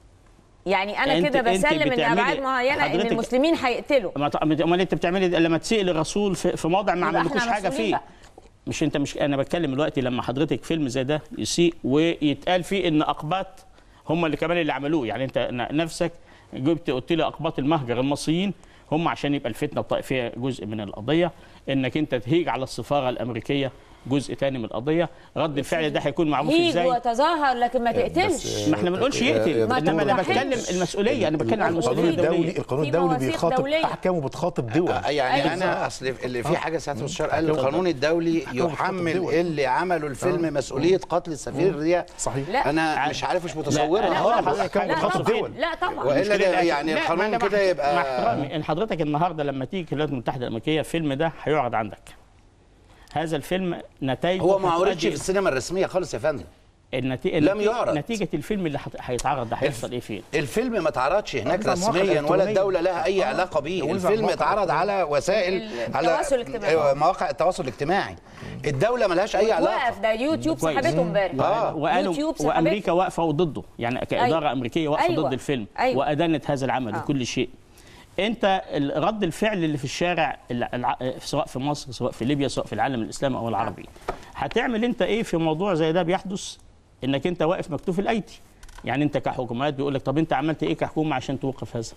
يعني أنا أنت- كده أنت بسلم إن بتعملي- أبعاد معينة إن حضرتك- المسلمين هيقتلوا ما ط- امال انت بتعملي لما تسيء للرسول في, في موضع ما يبقى عملكوش إحنا حاجه مسؤولين فيه بقى. مش انت مش انا بتكلم دلوقتي لما حضرتك فيلم زي ده يسيء ويتقال فيه ان اقباط هم اللي كمان اللي عملوه يعني انت ن- نفسك جبت قلت لي اقباط المهجر المصريين هم عشان يبقى الفتنه الطائفيه جزء من القضيه انك انت تهيج على السفاره الامريكيه جزء تاني من القضيه رد الفعل ده هيكون معروف هيج ازاي وتظاهر لكن ما تقتلش ما احنا ما بنقولش يا- يا يقتل ما انما انا تضحكش. بتكلم المسؤوليه انا بتكلم عن القانون المسؤوليه الدولي الدوليه القانون في الدولي مواثيق بيخاطب دولية. احكامه بتخاطب دول آه، يعني أيوة. انا اصل اللي في حاجه ساعات مستشار قال أحكام القانون الدولي أحكام يحمل الدول. اللي عملوا الفيلم مسؤوليه قتل السفير دي صحيح لا. انا مش عارف مش متصورها لا، خالص لا، احكام لا بتخاطب طبعا دول لا طبعا وإلا المشكلة ده ده- يعني لا، القانون ما أنا كده مع- يبقى- مع احترامي ان حضرتك النهارده لما تيجي في الولايات المتحده الامريكيه الفيلم ده هيعرض عندك هذا الفيلم نتائجه هو ما عرضش هتؤدي- في السينما الرسميه خالص يا فندم النتيجه لم يعرض. نتيجه الفيلم اللي هت- هيتعرض ده هيحصل ايه فين الفيلم ما اتعرضش هناك على المواقع رسميا ولا الإلكترونية. الدوله لها اي علاقه بيه ونزل على الفيلم المواقع اتعرض على وسائل على التواصل الاجتماعي. أيوة، مواقع التواصل الاجتماعي الدوله ملهاش اي علاقه وقف ده يوتيوب كويس. سحبته امبارح آه. وقالوا يوتيوب سحبته. وامريكا واقفه ضده يعني كاداره أيوة. امريكيه واقفه أيوة. ضد الفيلم أيوة. وادانت هذا العمل آه. وكل شيء انت ال- رد الفعل اللي في الشارع الع- الع- سواء في مصر سواء في ليبيا سواء في العالم الاسلامي او العربي هتعمل انت ايه في موضوع زي ده بيحدث انك انت واقف مكتوف الايدي يعني انت كحكومات بيقول لك طب انت عملت ايه كحكومه عشان توقف هذا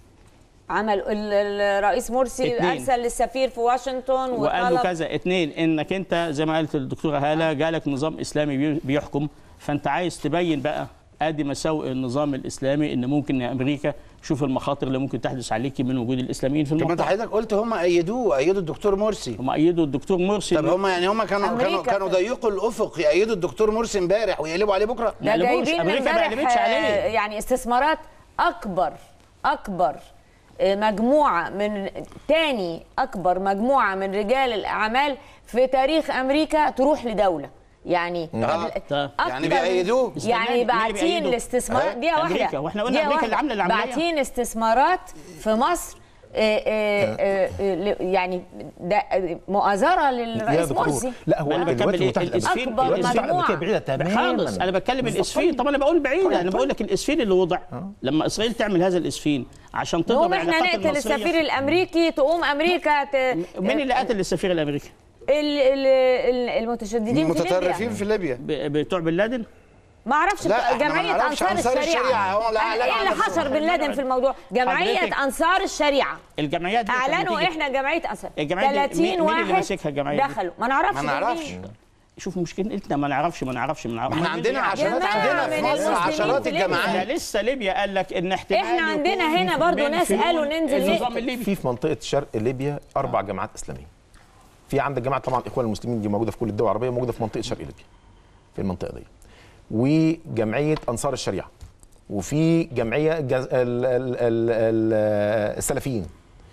عمل ال- الرئيس مرسي اتنين. ارسل للسفير في واشنطن وقال له وطلب كذا اتنين انك انت زي ما قالت الدكتوره هاله جالك نظام اسلامي بي- بيحكم فانت عايز تبين بقى ادي مساوئ النظام الاسلامي ان ممكن يا امريكا شوف المخاطر اللي ممكن تحدث عليك من وجود الاسلاميين في طب ما انت المنطقه حضرتك قلت هم ايدوه ايدوا الدكتور مرسي هم ايدوا الدكتور مرسي طب إنه- هم يعني هم كانوا كانوا أمريكا كانوا في- ضيقوا الافق يأيدوا الدكتور مرسي امبارح ويقلبوا عليه بكره ده قلبوش. جايبين أمريكا ما امبارح قلبتش عليه. آه، يعني استثمارات اكبر اكبر آه، مجموعه من تاني اكبر مجموعه من رجال الاعمال في تاريخ امريكا تروح لدوله يعني آه. طيب. أكتر يعني من- بيأيدوه. استناني، يعني مين اللي باعتين بيأيده؟ الاستثمارات أه؟ دي واحده أمريكا. وإحنا قلنا دقيقة أمريكا واحدة. اللي عاملة العملية. باعتين استثمارات في مصر آه، آه، آه، آه، يعني ده مؤازره يا للرئيس دكتور مرسي لا هو ما أنا الولايات بكمل إيه؟ المتحده الإسفين- الأمريكية- أكبر الولايات المتحده مجموعة. الامريكيه بعيده تماما خالص انا بتكلم بالظبط. الاسفين طب انا بقول بعيد طيب، انا طيب. بقول لك الاسفين اللي وضع لما اسرائيل تعمل هذا الاسفين عشان تضرب نقوم احنا العلاقات نقتل المصرية السفير الامريكي تقوم امريكا ت... مين اللي قتل السفير الامريكي؟ ال- ال- ال- المتشددين في المتطرفين ليبيا في ليبيا ب- بتوع بن لادن؟ ما اعرفش لا، إحنا ما جمعيه نعرفش انصار أنصار الشريعه, الشريعة، هو لا أنا أعلنوا ايه اللي عن حصر بن لادن في الموضوع جمعيه حضرتك- انصار الشريعه الجمعيات دي كانت اعلنوا نتيجة- احنا جمعيه انصار الجمعية دي- 30 مين- مين اللي واحد ماسكها الجمعية دي؟ دخلوا ما نعرفش ما دول نعرفش مين. شوف مشكلتنا ما نعرفش ما نعرفش ما نعرفش احنا مين عندنا اللي- عشرات جماعة عندنا في من مصر المسلمين عشرات في ليبيا. الجماعات ده لسه ليبيا قال لك ان احتمال إحنا عندنا يكون هنا برضو من ناس فيول قالوا ننزل النظام نقتل. الليبي في في منطقه شرق ليبيا اربع جماعات اسلاميه في عندك جماعه طبعا الاخوان المسلمين دي موجوده في كل الدول العربيه موجوده في منطقه شرق ليبيا في المنطقه دي وجمعيه انصار الشريعه وفي جمعيه جز... ال... ال... ال... ال... السلفيين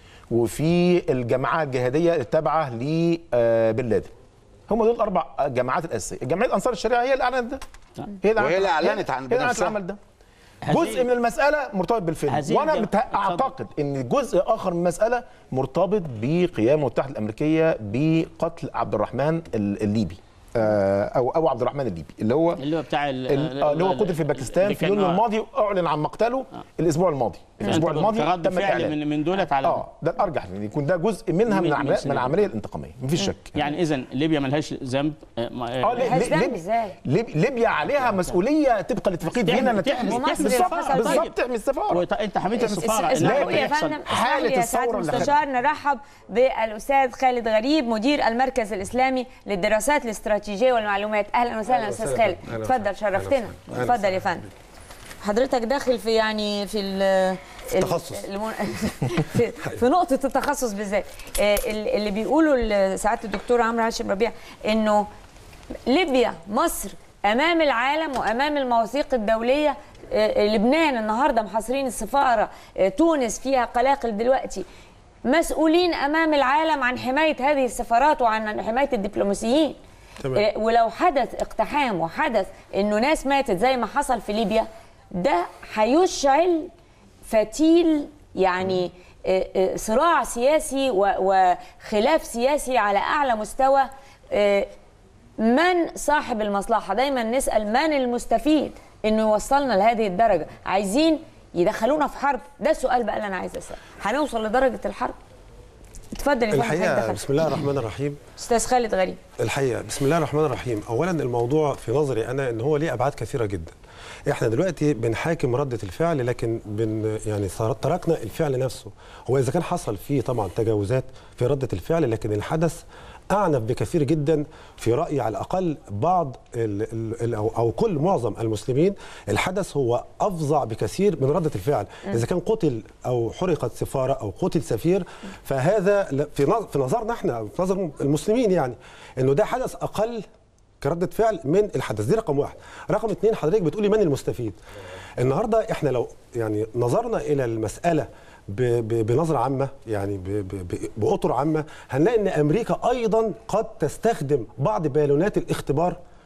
وفي الجماعه الجهاديه التابعه لبن لادن هم دول الاربع جماعات الاساسيه جمعيه انصار الشريعه هي اللي اعلنت ده هي وهي اللي أعلنت عن هي اللي بنفسها. العمل ده هذه- جزء من المساله مرتبط بالفيلم هذه وانا الجم- مت... اتفضل. اعتقد ان جزء اخر من المساله مرتبط بقيام المتحده الامريكيه بقتل عبد الرحمن ال- الليبي آه، او او عبد الرحمن الليبي اللي هو اللي هو بتاع ال- ال- آه، اللي هو قتل في باكستان اللي في كان- يونيو آه. الماضي اعلن عن مقتله الاسبوع الماضي الاسبوع الماضي كرد تم فعل الاعلان من من دولت على اه ده الارجح ان يكون ده جزء منها من من- العمليه من من العمليه الانتقاميه مفيش شك يعني اذا ليبيا ملهاش ذنب آه، ما- اه لي- ملهاش لي- ذنب ليبيا- إزاي؟ ليبيا ليبيا عليها مسؤوليه طبقا لاتفاقيه تحمي- فيينا انها تحمي- تحمي ومصر بالظبط حصل بالظبط طيب. تحمي السفاره وط- انت حميت السفاره اسمحوا إنها لي يا بيحصل. فندم حالة اسمحوا لي يا سعاده الثورة اللي المستشار نرحب بالاستاذ خالد غريب مدير المركز الاسلامي للدراسات الاستراتيجيه والمعلومات اهلا وسهلا استاذ وسهلا. خالد أهلا اتفضل وسهلا. شرفتنا أهلا وسهلا. اتفضل يا فندم حضرتك داخل في يعني في ال التخصص. الم- في, في نقطه التخصص بالذات آه، ال- اللي بيقولوا ال- سعاده الدكتور عمرو هاشم ربيع انه ليبيا مصر امام العالم وامام المواثيق الدوليه آه، لبنان النهارده محاصرين السفاره آه، تونس فيها قلاقل دلوقتي مسؤولين امام العالم عن حمايه هذه السفارات وعن حمايه الدبلوماسيين تمام. آه، ولو حدث اقتحام وحدث انه ناس ماتت زي ما حصل في ليبيا ده هيشعل فتيل يعني آه، آه، صراع سياسي و- وخلاف سياسي على اعلى مستوى آه، من صاحب المصلحه دايما نسال من المستفيد انه يوصلنا لهذه الدرجه عايزين يدخلونا في حرب ده السؤال بقى اللي انا عايزه اساله هنوصل لدرجه الحرب اتفضل يا فندم حضرتك الحقيقه دخل. بسم الله الرحمن الرحيم استاذ خالد غريب الحقيقه بسم الله الرحمن الرحيم اولا الموضوع في نظري انا ان هو ليه ابعاد كثيره جدا احنا دلوقتي بنحاكم رده الفعل لكن بن يعني صار- تركنا الفعل نفسه هو اذا كان حصل فيه طبعا تجاوزات في رده الفعل لكن الحدث اعنف بكثير جدا في رايي على الاقل بعض ال ال ال أو, او كل معظم المسلمين الحدث هو افظع بكثير من رده الفعل اذا كان قتل او حرقت سفاره او قتل سفير فهذا ل- في نظ- في نظرنا احنا أو في نظر المسلمين يعني انه ده حدث اقل كردة فعل من الحدث دي رقم واحد رقم اتنين حضرتك بتقولي من المستفيد النهارده احنا لو يعني نظرنا الى المساله ب- ب- بنظره عامه يعني ب- ب- ب- باطر عامه هنلاقي ان امريكا ايضا قد تستخدم بعض بالونات الاختبار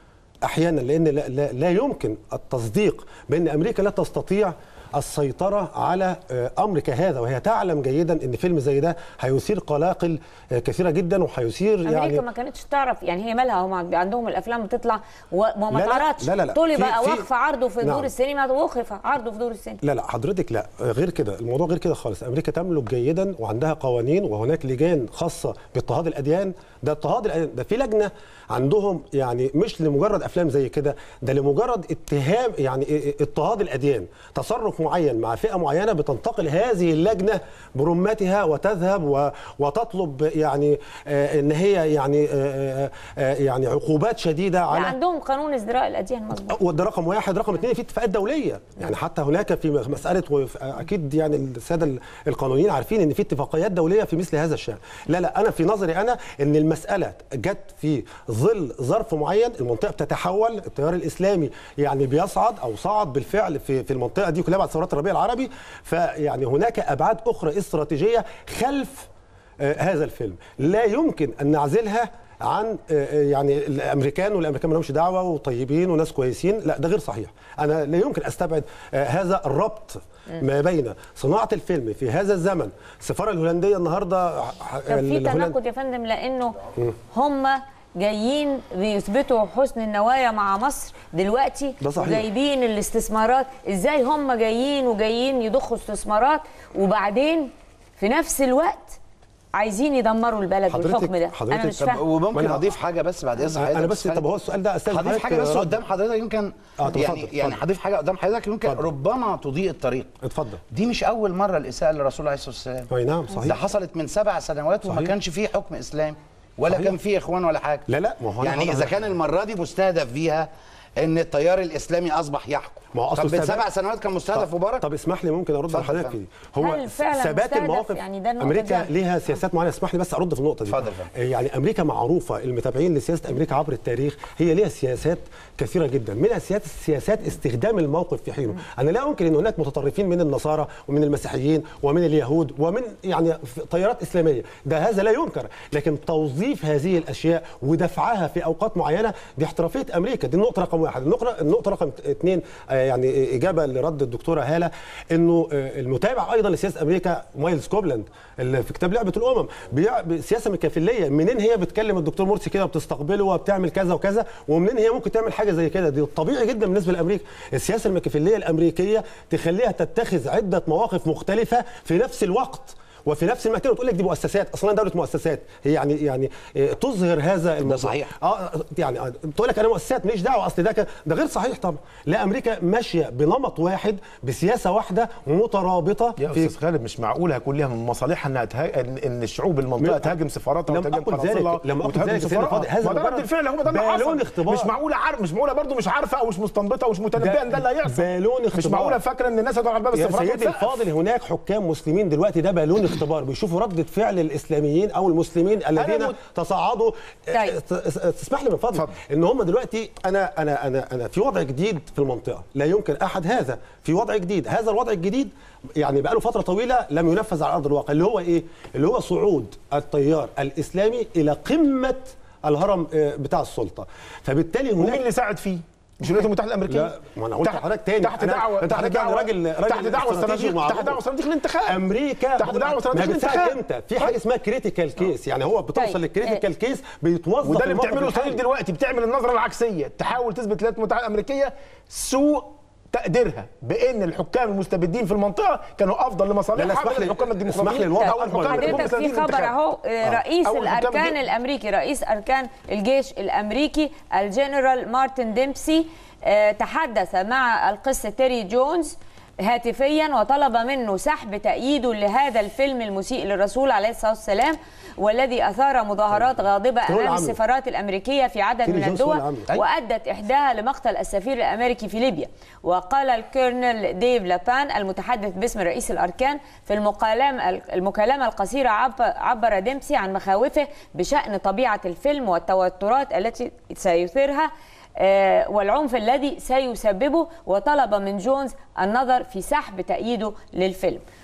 احيانا لان لا, لا, لا يمكن التصديق بان امريكا لا تستطيع السيطرة على آه، أمر كهذا وهي تعلم جيدا أن فيلم زي ده هيثير قلاقل آه، كثيرة جدا وهيثير امريكا يعني ما كانتش تعرف يعني هي مالها هم عندهم الافلام بتطلع وما ما لا لا، تعرضش لا لا لا. طلب في- في- وقف عرضه في نعم. دور السينما وقف عرضه في دور السينما لا لا حضرتك لا غير كده الموضوع غير كده خالص امريكا تملك جيدا وعندها قوانين وهناك لجان خاصه باضطهاد الاديان ده اضطهاد الاديان ده في لجنه عندهم يعني مش لمجرد افلام زي كده ده لمجرد اتهام يعني اضطهاد الاديان تصرف معين مع فئه معينه بتنتقل هذه اللجنه برمتها وتذهب و- وتطلب يعني آه، ان هي يعني آه، آه، يعني عقوبات شديده لا على عندهم قانون ازدراء الاديان مظبوط وده رقم واحد رقم اثنين في اتفاقات دوليه يعني حتى هناك في مساله وف- اكيد يعني الساده القانونيين عارفين ان في اتفاقيات دوليه في مثل هذا الشان لا لا انا في نظري انا ان المساله جت في ظل ظرف معين المنطقه بتتحول التيار الاسلامي يعني بيصعد او صعد بالفعل في في المنطقه دي كلها بعد ثورات الربيع العربي فيعني هناك ابعاد اخرى استراتيجيه خلف آه، هذا الفيلم لا يمكن ان نعزلها عن آه، آه، يعني الامريكان والامريكان ما لهمش دعوه وطيبين وناس كويسين لا ده غير صحيح انا لا يمكن استبعد آه، هذا الربط ما بين صناعه الفيلم في هذا الزمن السفاره الهولنديه النهارده طب في الهولند- تناقض يا فندم لانه هم جايين بيثبتوا حسن النوايا مع مصر دلوقتي ده صحيح. وجايبين الاستثمارات ازاي هم جايين وجايين يضخوا استثمارات وبعدين في نفس الوقت عايزين يدمروا البلد حضرتك- بالحكم ده انا حضرتك- مش طب فاهم وممكن وأنا- اضيف حاجه بس بعد اذن حضرتك انا بس طب هو السؤال ده استاذ هضيف حاجه بس رد. قدام حضرتك يمكن آه، طب يعني اتفضل، يعني اتفضل. هضيف حاجه قدام حضرتك يمكن اتفضل. ربما تضيء الطريق اتفضل دي مش اول مره الاساءه للرسول عليه الصلاه والسلام اي نعم صحيح ده حصلت من سبع سنوات وما صحيح. كانش فيه حكم اسلامي ولا صحيح. كان فيه اخوان ولا حاجه لا، لا، ما هو أنا يعني هقول اذا لك. كان المره دي مستهدف فيها ان التيار الاسلامي اصبح يحكم ما هو أصله طب من استهدف- سبع سنوات كان مستهدف طب- مبارك طب اسمح لي ممكن ارد اتفضل، على حضرتك في اتفضل. دي هو هل فعلا ثبات مستهدف؟ المواقف يعني ده النقطة امريكا دي. ليها سياسات معينه اسمح لي بس ارد في النقطه دي اتفضل، اتفضل. يعني امريكا معروفه المتابعين لسياسه امريكا عبر التاريخ هي ليها سياسات كثيره جدا منها سياسات سياسات استخدام الموقف في حينه انا لا انكر ان هناك متطرفين من النصارى ومن المسيحيين ومن اليهود ومن يعني تيارات اسلاميه ده هذا لا ينكر لكن توظيف هذه الاشياء ودفعها في اوقات معينه دي احترافيه امريكا دي النقطه رقم واحد النقطه النقطه رقم اثنين آه، يعني اجابه لرد الدكتوره هاله انه آه، المتابع ايضا لسياسه امريكا مايلز كوبلاند اللي في كتاب لعبه الامم بيع- سياسه ميكافيليه منين هي بتكلم الدكتور مرسي كده وبتستقبله وبتعمل كذا وكذا ومنين هي ممكن تعمل حاجه زي كده دي طبيعي جدا بالنسبه لامريكا السياسه الميكافيليه الامريكيه تخليها تتخذ عده مواقف مختلفه في نفس الوقت وفي نفس المكان وتقول لك دي مؤسسات اصلا دوله مؤسسات هي يعني يعني آه، تظهر هذا الموضوع صحيح. اه يعني آه، تقول لك انا مؤسسات ماليش دعوه اصل ده كان- ده غير صحيح طبعا لا امريكا ماشيه بنمط واحد بسياسه واحده مترابطه يا في استاذ خالد مش معقول هيكون ليها من مصالحها انها تها... ان إن الشعوب المنطقه لم- تهاجم سفاراتها لم وتهاجم أقل قناصلها ذلك- لم أقل وتهاجم ذلك يا سيدنا سفارها. فاضل. هذا ما ده مجرد رد الفعل هو ده اللي بالون حصل اختبار. مش معقوله عارف مش معقوله برضه مش عارفه او مش مستنبطه ومش متنبئه ان ده اللي هيحصل بالون مش اختبار. معقوله فاكره ان الناس هتقعد على باب يا السفارات سيدي وتسقف. الفاضل هناك حكام مسلمين دلوقتي ده بالون اختبار بيشوفوا ردة فعل الاسلاميين او المسلمين الذين مت- تصاعدوا طيب. ت- ت- تسمح لي من فضلك اتفضل. ان هم دلوقتي انا انا انا انا في وضع جديد في المنطقه لا يمكن احد هذا في وضع جديد هذا الوضع الجديد يعني بقاله فتره طويله لم ينفذ على ارض الواقع اللي هو ايه اللي هو صعود التيار الاسلامي الى قمه الهرم آه، بتاع السلطه فبالتالي ومين هناك اللي ساعد فيه؟ مش الولايات المتحده الامريكيه؟ لا ما انا قلت تحت- لحضرتك تاني تحت أنا- دعوه أنت تحت حضرتك يعني دعوه راجل راجل تحت دعوه استراتيجي استراتيجيه ومعروف. تحت دعوه استراتيجيه الانتخاب امريكا تحت دعوه استراتيجيه ما بتساعد الانتخاب امتى في حاجه اسمها كريتيكال كيس يعني هو بتوصل طيب. للكريتيكال كيس بيتوظف وده اللي الموقف بتعمله اسرائيل الحالي. دلوقتي بتعمل النظره العكسيه تحاول تثبت الولايات المتحده الامريكيه سوء تقديرها بان الحكام المستبدين في المنطقه كانوا افضل لا، لا، لمصالحها اسمح من لي- الحكام اسمح لي الديمقراطيين الوضع او أكبر الحكام من كده. حضرتك في المستبدين خبر الانتخاب. اهو آه، رئيس أو الحكام الاركان دي- الامريكي رئيس اركان الجيش الامريكي الجنرال مارتن ديمسي آه، تحدث مع القس تيري جونز هاتفيا وطلب منه سحب تأييده لهذا الفيلم المسيء للرسول عليه الصلاة والسلام والذي أثار مظاهرات غاضبة هو أمام العمل. السفارات الأمريكية في عدد تيري من جونز هو الدول العمل. أيوة. وأدت إحداها لمقتل السفير الأمريكي في ليبيا وقال الكولونيل ديف لابان المتحدث باسم رئيس الأركان في المكالمة المكالمة القصيرة عب- عبر ديمسي عن مخاوفه بشأن طبيعة الفيلم والتوترات التي سيثيرها آه، والعنف الذي سيسببه وطلب من جونز النظر في سحب تأييده للفيلم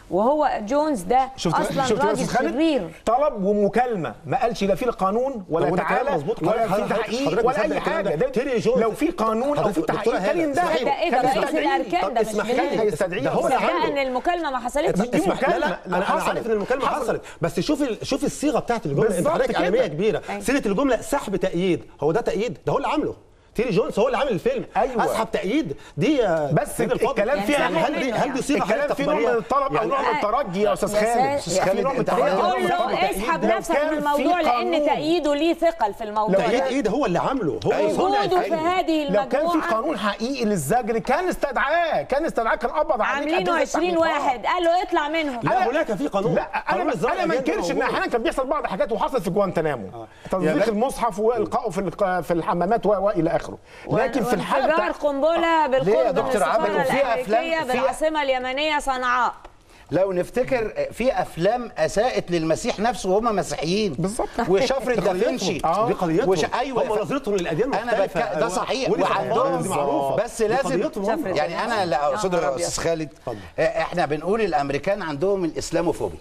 وهو جونز ده اصلا شفت راجل أستاذ خالد؟ شرير طلب ومكالمه ما قالش لا في القانون ولا هو ده كلام تعالى مظبوط. ولا في حضرتك- تحقيق حضرتك ولا مصدق اي الكلام حاجه ده؟ ده تيري جونز. لو في قانون او في حضرتك- تحقيق دكتورة كان هالة، يندهر صحيح. ده ايه ده كان رئيس يستدعيه. الاركان طب ده مش اسمح لي. بليل. هيستدعيه ده هو ده اللي عنده. ان المكالمه ما حصلتش دي اسمح لا لا مكالمة. انا انا حصلت. عارف ان المكالمه حصلت. حصلت بس شوف ال- شوف الصيغه بتاعت الجمله انت بالظبط حضرتك كده. اعلاميه كبيره أيوة. صيغه الجمله سحب تأييد هو ده تأييد ده هو اللي عامله تيري جونز هو اللي عامل الفيلم أيوة. اسحب تأييد دي آه، بس سيد الفاضل. الكلام فيه يعني هل دي هل دي صيغه الكلام حضرتك فيه نوع من تخبريها؟ الطلب او يعني نوع من الترجي يا استاذ يا خالد سا- أستاذ خالد، نوع من أنت الترجي. عارف قول نوع له من التأييد اسحب ده. نفسك لو من كان في الموضوع لان قانون- تأييده ليه ثقل في الموضوع تأييد ده ايه ده هو اللي عامله هو اللي صنع وجوده في الفيلم. هذه لو كان في المجموعه قانون حقيقي للزجر كان استدعاه كان استدعاه كان قبض عليه عاملينه 20 واحد قال له اطلع منهم لا هناك في قانون لا انا قانون ما الزراعة انا ما الأجنبي انكرش ان موجود. احيانا كان بيحصل بعض الحاجات وحصلت في جوانتنامو يعني تطبيق لا- المصحف والقائه في الق- في الحمامات و- والى اخره لكن في الحاله وانفجار بتاع قنبله ليه يا بالقرب من دكتور عبد؟ السفاره وفي أفلام- الامريكيه في- بالعاصمه اليمنيه صنعاء لو نفتكر في افلام اساءت للمسيح نفسه وهم مسيحيين بالظبط. وشفره دي دافنشي قضيتهم. دي قضيتهم وش... ايوه هم نظرتهم للاديان انا مختلفه بك... ده صحيح ودي وعندهم دي معروفه بس دي لازم قضيتهم هم. شفرة. يعني انا لا اقصد نهار يا أبيض. استاذ خالد اتفضل. آه، احنا بنقول الامريكان عندهم الاسلاموفوبيا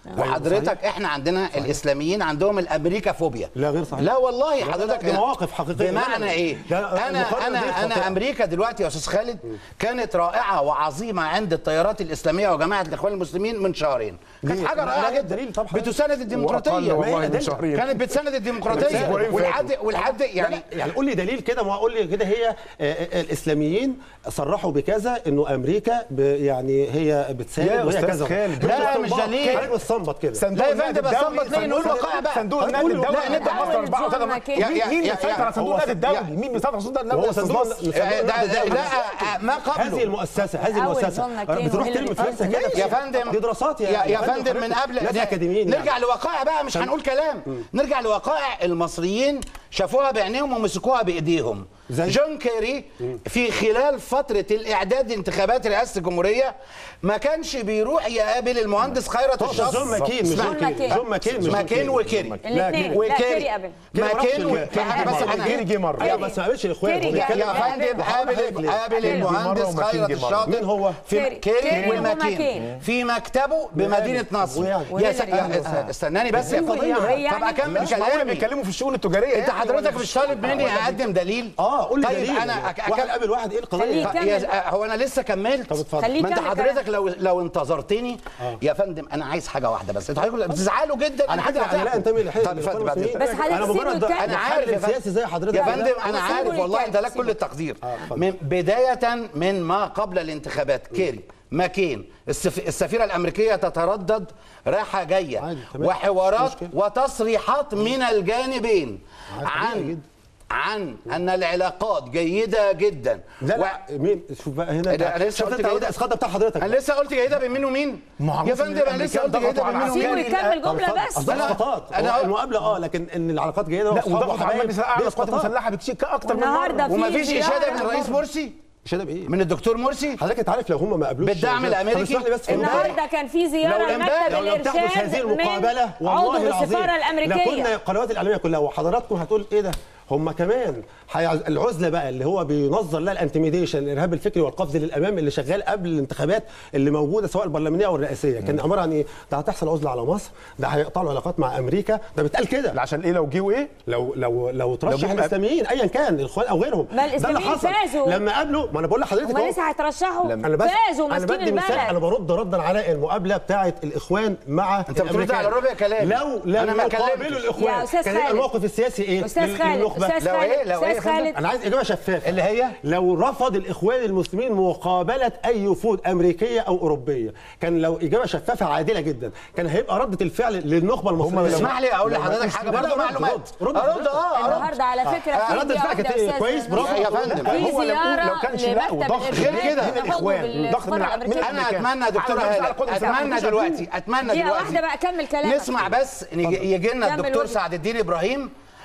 وحضرتك احنا عندنا الاسلاميين عندهم الامريكا فوبيا لا غير صحيح. لا والله لا، حضرتك دي مواقف حقيقية. بمعنى لا، ايه لا، لا، انا المقارنة دي انا انا خطأ. امريكا دلوقتي يا استاذ خالد كانت رائعه وعظيمه عند التيارات الاسلاميه وجماعه الاخوان المسلمين من شهرين كانت ليه؟ حاجه لا، رائعه لا، جدا الدليل طبعا. بتساند وأقل الديمقراطيه والله ما هي من أدلة. شهرين كانت بتساند الديمقراطيه أسبوعين ولحد فاتوا. ولحد يعني يعني يعني قول لي دليل كده ما قول لي كده هي آه، آه، الاسلاميين صرحوا بكذا انه امريكا ب- يعني هي بتساند يا وهي أستاذ كذا خالد، لا، مش دليل. حضرتك بتصنبط كده صندوق لا يا النقد فندم، الدولي بس ليه نقول صندوق- وقائع بقى؟ صندوق طب النقد قول- الدولي لا، نبدأ مصر أول 4 جون مين مكين. يا- مين يا- بيسيطر يا- على صندوق هو النقد صندوق- الدولي مين بيسيطر على صندوق النقد هو الدولي صندوق مصر؟ صندوق ده- النقد ده- الدولي. لا ما هذه قبله المؤسسه هذه أول المؤسسه جون ماكين بتروح وهيلاري ترمي فلوسها كلينتون. كده يا فندم دي دراسات يا, يا فندم حضرتك من قبل ناس ده- اكاديميين نرجع يعني. لوقائع بقى مش هنقول كلام نرجع لوقائع المصريين شافوها بعينيهم ومسكوها بايديهم زي؟ جون كيري في خلال فتره الاعداد لانتخابات رئاسه الجمهوريه ما كانش بيروح يقابل المهندس خيرت تقصد الشاطر جون ماكين مش جون جون ماكين. كيري جون ماكين مش ماكين جون وكيري الاثنين لا وكيري. كيري قبل ماكين كيري وكيري راح بس كيري أنا- كيري جه مره ايوه بس ما قابلش الاخوان كيري هو جه. بيتكلم- يا فندم قابل قابل قابل كيري مرة المهندس وماكين خيرت جه مرة. الشاطر مين هو؟ في كيري. كيري كيري والماكين وماكين. في مكتبه بمدينه نصر ويعني. يا س- وهيلاري. يا- استناني بس يا وهي فضيله يعني. طب اكمل مش معقول كلامي بيتكلموا في الشؤون التجاريه انت يعني حضرتك ولا مش طالب مني اقدم دليل اه قول لي طيب دليل انا أك- واحد أكمل- قابل واحد ايه القضيه خليه طب يكمل. يا- هو انا لسه كملت طب اتفضل. خليه ما انت يكمل حضرتك لو لو انتظرتني يا فندم انا عايز حاجه واحده بس انتوا حضرتك بتزعلوا جدا على فكره انا لا انتمي لحزب طب اتفضل بعد المسلمين. إذنك. بس حضرتك انا سيبه مجرد يتكلم. انا عارف يا محلل سياسي زي حضرتك يا كده. فندم انا سيبه عارف والله انت يتكلم، لك كل سيبه. التقدير اتفضل. من بدايه من ما قبل الانتخابات كيري ماكين السف... السفيره الامريكيه تتردد رايحه جايه عادي، تمام. وحوارات مش مشكلة. وتصريحات من الجانبين عادي، طبيعي عن جدا. عن ان العلاقات جيده جدا لا لا مين شوف بقى هنا ده أنا لسه شفت قلت انت كده. ده اسقاط بتاع حضرتك انا لسه قلت جيده بين مين ومين معروف يا فندم إن انا لسه قلت الأمريكان جيده بين ضغطوا مين على ومين سيبه يكمل جمله بس اصل ده اسقاطات أنا- هو المقابله اه لكن ان العلاقات جيده لا وأصحاب وضغط على وحبايب المجلس الاعلى دي للقوات إسقاطات. المسلحه بتشيك اكتر من والنهارده مره في ومفيش زيارة اشاده من الرئيس مرسي شباب ايه من الدكتور مرسي حضرتك انت عارف لو هم ما قابلوش بالدعم طب الأمريكي. اسمح لي بس في امبارح. النهاية. النهارده كان في زياره لو امبارح- لمكتب لو لم تحدث هذه الارشاد المقابله من عضو والله العظيم بالسفاره الامريكيه لكنا القنوات الاعلاميه كلها وحضراتكم هتقول ايه ده هم كمان هيعز... العزله بقى اللي هو بينظر لها الانتميديشن الارهاب الفكري والقفز للامام اللي شغال قبل الانتخابات اللي موجوده سواء البرلمانيه او الرئاسيه كان عباره عن ايه ده هتحصل عزله على مصر ده هيقطعوا علاقات مع امريكا ده بيتقال كده عشان ايه لو جه وايه لو لو لو ترشح جه- الاسلاميين ايا كان الاخوان او غيرهم ما ده اللي الإسلاميين حصل فازوا. لما قابلوا ما انا بقول لحضرتك هم أهو. لسه هيترشحوا انا بس فازوا انا ماسكين بدي مثال انا البلد برد ردا على المقابله بتاعه الاخوان مع انت بترد الأمريكان. على ربع كلامي. لو لم أنا ما يقابلوا كلمتش. الاخوان يا أستاذ كان يبقى خالد. الموقف السياسي ايه استاذ لل- خالد للنخبة. استاذ لو إيه؟ خالد لو إيه يا استاذ فندم؟ خالد انا عايز اجابه شفافه اللي هي لو رفض الاخوان المسلمين مقابله اي وفود امريكيه او اوروبيه كان لو اجابه شفافه عادله جدا كان هيبقى رده الفعل للنخبه المصريه اسمح لي اقول لا، لحضرتك مش- حاجه لا، برضه رد- معلومات رد- رد- ارد اه ارد النهارده على فكره آه، في رد دقيقة فعلك واحدة إيه؟ أستاذ كويس، برافو. نبيل. يا فندم. في هو لو- زياره لو كانش لا لمكتب وضغط الإرشاد غير كده. من عضو الإخوان. ضغط من بالسفاره ع- من الامريكيه انا اتمنى يا دكتوره على هاله القدس العربية اتمنى مش دلوقتي اتمنى دقيقه دلوقتي واحده بقى كمل كلامك نسمع بس نيجي- يجي لنا كمل الدكتور وجهك. سعد الدين ابراهيم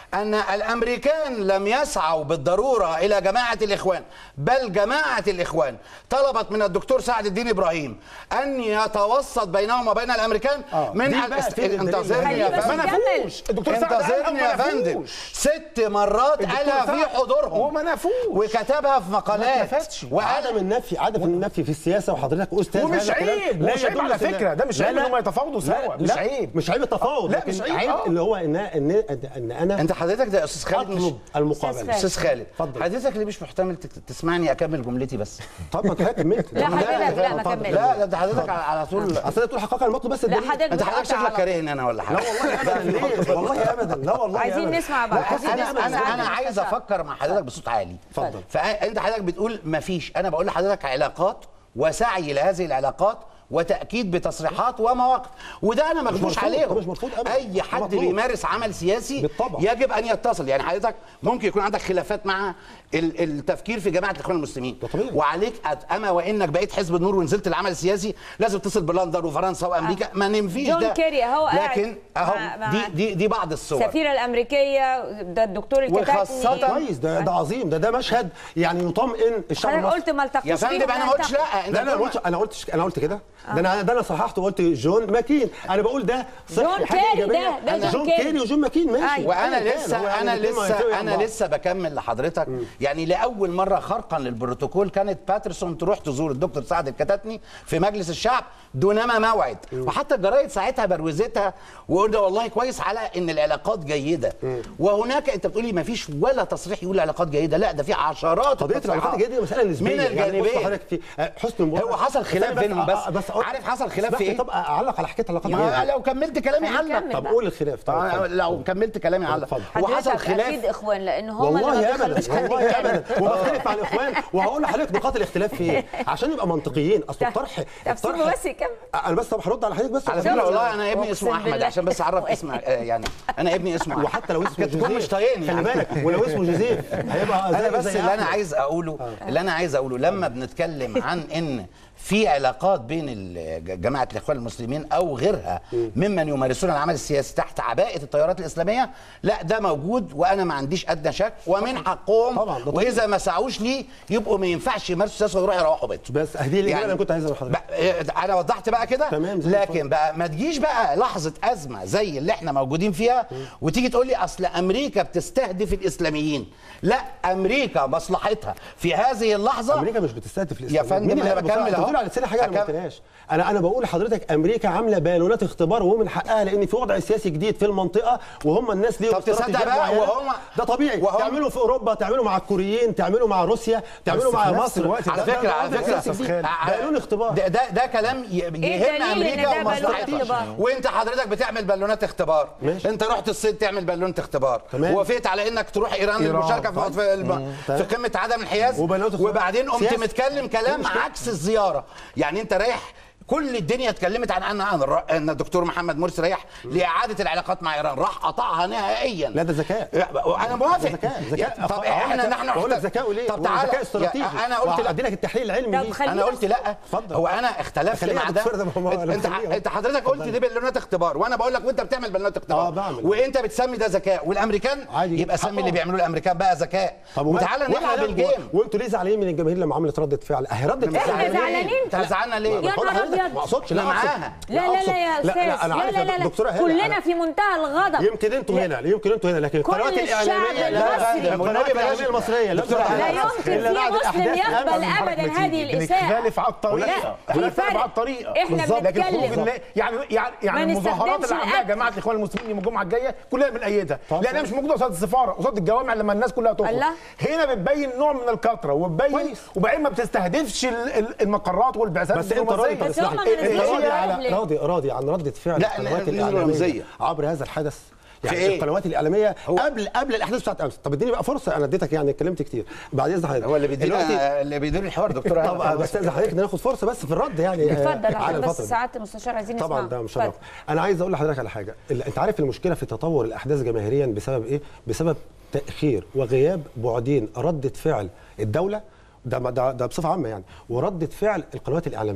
ان الامريكان لم يسعوا بالضروره الى جماعه الاخوان بل جماعه الاخوان طلبت من الدكتور سعد الدين ابراهيم ان يتوسط بينهم وبين الامريكان آه. من دي بقى فين الدليل؟ انتظرني يا خليه بس فندم يكمل. نفوش الدكتور سعد قال انتظرني وما يا فندم نفوش. ست مرات الدكتور قالها في سعد حضورهم وما نفوش. وكتبها في مقالات ما نفذش. وقال عدم النفي عدم النفي في السياسه وحضرتك استاذ ومش هذا الكلام عيب، لا مش عيب يدل على إن- فكرة، ده مش لا، عيب لا. إن هم يتفاوضوا لا، سوا. مش لا. عيب مش عيب التفاوض لا، لكن مش عيب، عيب آه. اللي هو ان ان ان انا انت حضرتك ده يا استاذ خالد مش اطلب المقابله أستاذ استاذ خالد اتفضل. حضرتك اللي مش محتمل تت- تسمعني اكمل جملتي بس طب ما انت كملت لا حضرتك لا ما اتفضل. كملش لا لا ده حضرتك على على طول اصل انت تقول حقائق المطلب بس لا الدليل حضرتك انت حضرتك بتقطع شكلك على- كارهني انا ولا حاجه لا والله ابدا ليه؟ والله ابدا لا والله عايزين أبداً. نسمع بقى لا، عايزين انا نسمع انا سعد انا عايز المستشار. افكر مع حضرتك بصوت عالي اتفضل. فانت حضرتك بتقول ما فيش انا بقول لحضرتك علاقات وسعي لهذه العلاقات وتاكيد بتصريحات ومواقف وده انا مغشوش مرفوض، عليهم ده مش مرفوض أبداً. اي حد مطلوب. بيمارس عمل سياسي بالطبع. يجب ان يتصل يعني حضرتك ممكن يكون عندك خلافات مع ال- التفكير في جماعه الاخوان المسلمين ده طبيعي. وعليك أت- اما وانك بقيت حزب النور ونزلت العمل السياسي لازم تتصل بلندن وفرنسا وامريكا ما ننفيش جون ده كيري أهو قاعد لكن اهو مع- مع دي دي دي بعض الصور السفيره الامريكيه ده الدكتور الكتاتني وخاصة كويس ده ده عظيم ده ده مشهد يعني يطمئن الشعب حضرتك المصري قلت ما التقيش يا فندم انا ما قلتش لا انت لا لا انا بتقول- قلت انا قلت انا قلت كده ده انا ده انا صححت وقلت جون ماكين انا بقول ده صحي جون حاجة كيري إيجابية. ده- ده أنا جون جون كيري. كيري وجون ماكين ماشي أيوة. وانا أيا كان، هو لسه يعني انا الاتنين لسه يساوي انا بعض. لسه بكمل لحضرتك يعني لاول مره خرقا للبروتوكول كانت باترسون تروح تزور الدكتور سعد الكتاتني في مجلس الشعب دونما موعد وحتى الجرايد ساعتها بروزتها وقلنا والله كويس على ان العلاقات جيده وهناك انت بتقولي ما فيش ولا تصريح يقول العلاقات جيده لا ده في عشرات قضيه العلاقات الجيده دي مساله نسبيه من يعني بص الجانبين حضرتك في آه، حسن المبارك هو حصل خلاف بس- بينهم بس. آه، بس عارف حصل خلاف في اسمح لي إيه؟ طب اعلق على حكايه العلاقات ما الجيدة. لو كملت كلامي هنكمل. علق طب قول الخلاف طب آه، اتفضل. لو كملت كلامي علق اتفضل. هو حصل حضرتك اكيد خلاف اخوان لان هم اللي ما والله بيخلوش ابدا حد والله يتكلم. ابدا وبختلف مع الاخوان وهقول لحضرتك نقاط الاختلاف في ايه عشان نبقى منطقيين اصل الطرح طب سيبه بس يكمل. انا بس طب هرد على حضرتك بس على شوف. فكره والله انا ابني أقسم اسمه احمد بالله. عشان بس اعرف اسمه آه، يعني انا ابني اسمه أحمد. وحتى لو اسمه كنت تكون جوزيف مش طايقني خلي يعني. بالك ولو اسمه جوزيف هيبقى انا زي- بس زي اللي انا أحمد. عايز اقوله اللي انا عايز اقوله لما بنتكلم عن ان في علاقات بين ال- جماعه الاخوان المسلمين او غيرها ممن يمارسون العمل السياسي تحت عباءه التيارات الاسلاميه لا ده موجود وانا ما عنديش ادنى شك ومن حقهم طبعاً، ده طبيعي. واذا ما سعوش ليه يبقوا ما ينفعش يمارسوا سياسه ويروحوا يروحوا بيتهم بس هذه الاجابه اللي انا كنت عايزها من حضرتك بقى- انا وضحت بقى كده تمام، زي لكن الفل. بقى ما تجيش بقى لحظه ازمه زي اللي احنا موجودين فيها وتيجي تقول لي اصل امريكا بتستهدف الاسلاميين لا امريكا مصلحتها في هذه اللحظه امريكا مش بتستهدف الاسلام يا فندم مين اللي أنا بص- بكمل انت أهو. بتقول على لساني حاجه انا ما أكمل. قلتهاش انا انا بقول لحضرتك امريكا عامله بالونات اختبار ومن حقها لان في وضع سياسي جديد في المنطقه وهم الناس ليهم طب تصدق استراتيجيات بقى معينة. وهم- ده طبيعي وهم- تعملوا في اوروبا تعملوا مع الكوريين تعملوا مع روسيا تعملوا بس مع في نفس مصر الوقت على ده- ده فكره على وضع فكره سياسي جديد. ع- بالون اختبار ده ده, ده كلام ي- يهم الدليل إن امريكا ده بالون ومصلحتها اختبار؟ وانت حضرتك بتعمل بالونات اختبار ماشي. انت رحت الصين تعمل بالونه اختبار تمام. ووافقت على انك تروح ايران إيران. للمشاركه في, في, الم- تمام. في قمه عدم الحياز وبالونات اختبار. وبعدين قمت سياسة. متكلم كلام مشكلة. عكس الزياره يعني انت رايح كل الدنيا اتكلمت عن ان عن الر- ان الدكتور محمد مرسي رايح لاعاده العلاقات مع ايران راح قطعها نهائيا لا ده ذكاء انا موافق ده ذكاء ذكاء طب احنا نحن بقول لك ذكاء ليه طب هو تعالى ذكاء استراتيجي يا- انا قلت لا ادي لك التحليل العلمي طب ليه خلينا- انا قلت لا اتفضل. هو انا اختلفت خليها مع ده دكتور ده ما هو- انت خليها. انت حضرتك قلت دي بالونات اختبار وانا بقول لك وانت بتعمل بالونات اختبار اه، بعمل. وانت بتسمي ده ذكاء والامريكان عادي. يبقى سمي اللي حقهم. بيعملوه الامريكان بقى ذكاء وتعالى وإحنا نلعب لا- الجيم وانتوا ليه زعلانين من الجماهير لما عملت رده فعل اهي رده إحنا فعل زعلانين. انت زعلنا ليه؟ يا بقول نهار لحضرتك أبيض. ما اقصدش أنا لا أقصد. معاها. لا لا أقصد. لا يا استاذ لا انا لا عارف لا يا لا, لا. دكتوره هاني، كلنا أنا- في منتهى الغضب يمكن انتوا هنا يمكن انتوا هنا لكن كل القنوات الشعب الاعلاميه لا المصري. لا القنوات والنبي بلاش- الاعلاميه المصريه لا دكتورة لا هاني. يمكن إلا في بعد مسلم أحداث يقبل أمس ابدا هذه الاساءه بنختلف على الطريقه لا، في بنختلف فرق. على الطريقه إحنا بالظبط. لكن خروج بنتكلم. النا- يعني يعني يعني ما المظاهرات نستخدمش اللي عاملاها القتل. جماعه الاخوان المسلمين يوم الجمعه الجايه كلنا بنأيدها طب لانها مش موجوده قصاد السفاره قصاد الجوامع لما الناس كلها تخرج الله. هنا بتبين نوع من الكثره وبتبين كويس. وبعدين ما بتستهدفش ال- ال- المقرات والبعثات بس انت راضي طب بس اسمح هم لي ما انت نزلوش راضي على الرحلة. راضي راضي عن رده فعل لا، القنوات نزلوا الاعلاميه رمزية. عبر هذا الحدث يعني في إيه؟ القنوات الاعلاميه قبل قبل الاحداث بتاعت امس طب اديني بقى فرصه انا اديتك يعني اتكلمت كتير بعد اذن حضرتك هو اللي دلوقتي- بيدينا اللي بيدير الحوار دكتور طب هاني. بس اذن حضرتك ناخد فرصه بس في الرد يعني آه، اتفضل على عشان الفترة بس دي. ساعات المستشار عايزين نسمع طبعا ده مش اتفضل. شرف انا عايز اقول لحضرتك على حاجه ال- انت عارف المشكله في تطور الاحداث جماهيريا بسبب ايه بسبب تاخير وغياب بعدين رده فعل الدوله ده ده, ده بصفه عامه يعني ورده فعل القنوات الاعلاميه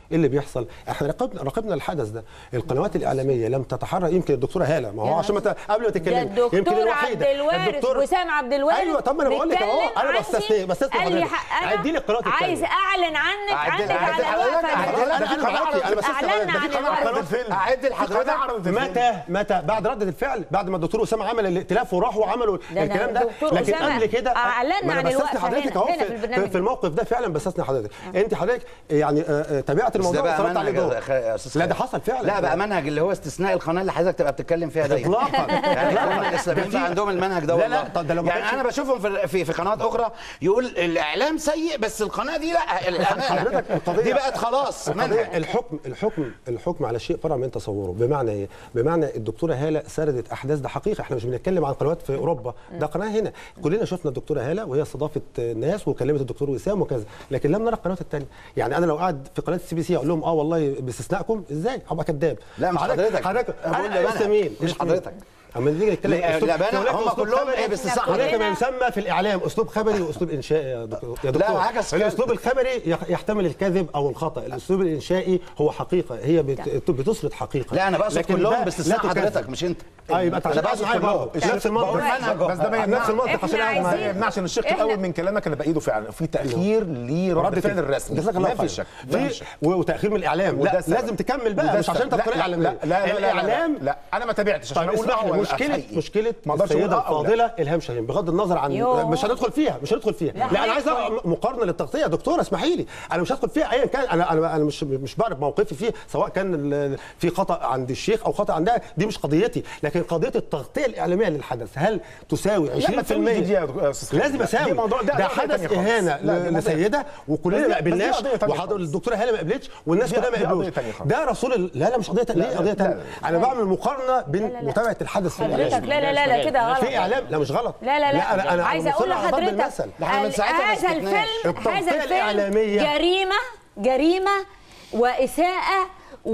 ايه اللي بيحصل احنا راقبنا راقبنا الحدث ده القنوات الاعلاميه لم تتحرك يمكن الدكتوره هاله ما هو يا عشان ما ت- قبل ما ده تتكلم الدكتور عبد الوارث وسام عبد الوارث ايوه طب ما انا بقول لك اهو بيتكلم انا عني، بستثني بستثني قال لي حضرتك ح- أنا عدي لي القنوات التانية. عايز اعلن عنك أعدل- عندك أعدل على حضرتك، الوقفه أعدل- دي. انا انا معاكي انا بستثني أعلنا حضرتك. عن ده في قناة الوقفة. الفيلم. اعد لحضرتك متى متى بعد ردة الفعل بعد ما الدكتور اسامه عمل الائتلاف وراحوا عملوا ده أنا الكلام ده الدكتور لكن أسامة قبل كده أعلنا ما أنا عن بستثني الوقفة حضرتك هنا- اهو هنا في في, البرنامج. في, في الموقف ده فعلا بستثني حضرتك انت حضرتك يعني آه، آه، تابعت بس الموضوع ده بقى وصرفت عليه منهج ضوء يا أخ- يا استاذ لا خالد. ده حصل فعلا لا بقى منهج اللي هو استثناء القناه اللي حضرتك تبقى بتتكلم فيها دايما اطلاقا يعني إطلاقاً. الإخوان الاسلاميين ده بقى في- عندهم المنهج ده لا، والله لا، طب ده لو ما يعني كانش- انا بشوفهم في في, في قنوات اخرى يقول الاعلام سيء بس القناه دي لا حضرتك الامانه القضية- دي بقت خلاص القضية منهج الحكم الحكم الحكم على شيء فرع من تصوره بمعنى ايه؟ بمعنى الدكتوره هاله سردت احداث ده حقيقه احنا مش بنتكلم عن قنوات في اوروبا ده قناه هنا كلنا شفنا الدكتوره هاله وهي استضافت ناس وكلمت الدكتور وسام وكذا لكن لم نرى القنوات الثانيه يعني انا لو قاعد في قناه السي بي سي اقول لهم اه والله باستثنائكم ازاي؟ هبقى كذاب لا، مش حضرتك. حضرتك أنا بقول انا لمنهج، لسه مين؟ مش لسه مين؟ حضرتك. اما نيجي نتكلم لا، أسلوب- لا، بنا- هناك هم أسلوب كلهم خبري. إيه باستثناء هناك حضرتك. ما يسمى في الاعلام اسلوب خبري واسلوب انشائي يا دكتور يا دكتور عكس كده. الاسلوب الخبري يح- يحتمل الكذب او الخطا الاسلوب الانشائي هو حقيقه هي بت- بتسرد حقيقه لا انا بقصد لكن كلهم ده باستثناء لا تكذب. حضرتك مش انت اه يبقى انت انا عشان بقصد معايا كلهم برضه. نفس المنطق بقول منهج بس ده ما نفس يمنعش المنطق إحنا عشان ما عايزين- يمنعش ان الشق إحنا- الاول من كلامك اللي بايده فعلا في تاخير لرد فعل الرسمي جزاك الله ما في خير شك ما في في شك و- وتاخير من الاعلام وده لا السبب. لازم تكمل بقى وده مش عشان انت السبب. في القناه لا الاعلاميه لا لا لا لا, لا, الاعلام لا انا ما تابعتش عشان طيب اقول اسمح اه لي ولا مشكله حقيقي. مشكله ما اقدرش اقول السيده اه أو لا. الفاضله الهام شاهين بغض النظر عن يوه. مش هندخل فيها مش هندخل فيها لا، لا انا عايز هندخل. أ- مقارنه للتغطيه يا دكتوره اسمحي لي انا مش هدخل فيها ايا كان انا انا انا مش مش بعرف موقفي فيه سواء كان ال- في خطا عند الشيخ او خطا عندها دي مش قضيتي لكن قضيه التغطيه الاعلاميه للحدث هل تساوي 20% لا، ما تساويش دي يا أستاذ خالد. لازم لا، اساوي دي موضوع- ده- ده ده حدث تاني خالص. اهانه لا، دي ل- موضوع- لسيده وكلنا بس ما دي- بس دي قبلناش قضية تانية وحضر خالص. الدكتوره هاله ما قبلتش والناس دي- كلها ما دي قضية قبلوش تانية خالص. ده رسول ال- لا لا مش قضيه تانية لا، ليه قضيه لا، تانية لا. انا بعمل مقارنه بين لا، لا. متابعه الحدث في حضرتك الاعلام لا لا لا لا كده غلط في اعلام لا مش غلط لا لا لا, انا انا عايزه اقول مصر على ضرب لحضرتك المثل. ده احنا من ال- ساعتها ما هذا سكتناش. الفيلم التغطية هذا الفيلم الإعلامية. جريمه جريمه واساءه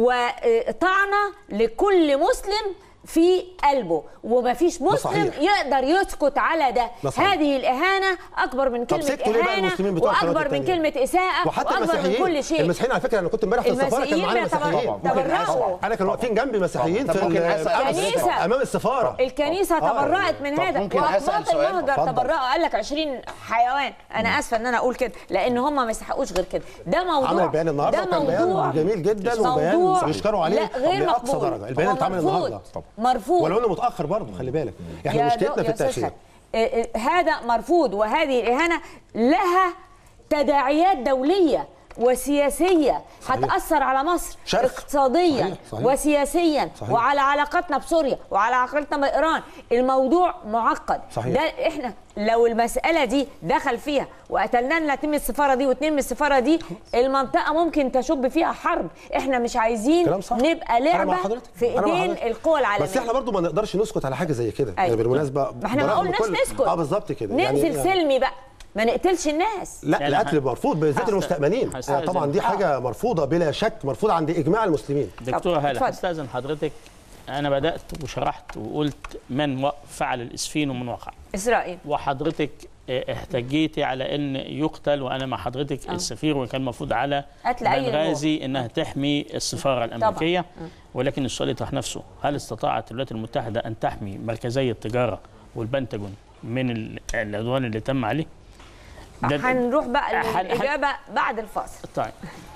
وطعنه لكل مسلم في قلبه ومفيش مسلم صحيح. يقدر يسكت على ده ده صحيح. هذه الاهانه اكبر من طب كلمه سكتوا ليه بقى اهانه المسلمين بتوع القنوات واكبر من التانية؟ كلمه اساءه وحتى واكبر من المسيحيين كل شيء المسيحيين على فكره انا كنت امبارح في السفاره كان المسيحيين معانا بيتبر- مسيحيين تبرعوا. انا كانوا واقفين جنبي مسيحيين طب في ممكن ال- أسأل أمام كنيسة. السفارة. امام السفاره الكنيسه آه. تبرأت من طب هذا ممكن أسأل واقباط سؤال؟ المهجر اتفضل. تبرأوا قال لك 20 حيوان انا اسفه ان انا اقول كده لان هم ما يستحقوش غير كده ده موضوع عمل بيان النهارده ده وكان بيان موضوع جميل جدا وبيان موضوع بيشكروا عليه لا غير لأقصى مقبول درجة. البيان هو اللي اتعمل مرفوض. النهارده. مرفوض ولو انه متاخر برضه خلي بالك احنا يا مشكلتنا دو- في يا أستاذ التاخير خالد، إيه إيه هذا مرفوض وهذه الإهانة لها تداعيات دولية وسياسية هتأثر على مصر شرخ. اقتصاديا صحيح، صحيح. وسياسيا صحيح. وعلى علاقتنا بسوريا وعلى علاقتنا بإيران الموضوع معقد صحيح. ده احنا لو المسألة دي دخل فيها وقتلنا لنا اتنين من السفارة دي واتنين من السفارة دي المنطقة ممكن تشب فيها حرب احنا مش عايزين كلام صح نبقى أنا مع لعبة حضرتك. في أنا مع ايدين حضرتك. القوى العالمية بس احنا برضو ما نقدرش نسكت على حاجه زي كده أيوة. يعني بالمناسبه ما احنا ما برغم قلناش كل- نسكت اه بالظبط كده ننزل يعني سلمي بقى ما نقتلش الناس لا يعني القتل ح- مرفوض بالذات هست- المستأمنين هستأذن. آه، طبعا دي حاجه مرفوضه بلا شك مرفوضه عند اجماع المسلمين دكتورة طب، هالة اتفضل. هستأذن حضرتك أنا بدأت وشرحت وقلت من و- فعل الإسفين ومن وقع اسرائيل وحضرتك اه، احتجيتي على ان يقتل وانا مع حضرتك آه. السفير وكان المفروض على قتل أي بنغازي انها تحمي السفاره الامريكيه ولكن السؤال يطرح نفسه هل استطاعت الولايات المتحده ان تحمي مركزي التجاره والبنتاجون من ال- العدوان اللي تم عليه؟ ده- هنروح بقى هن- هن- للإجابة بعد الفاصل طيب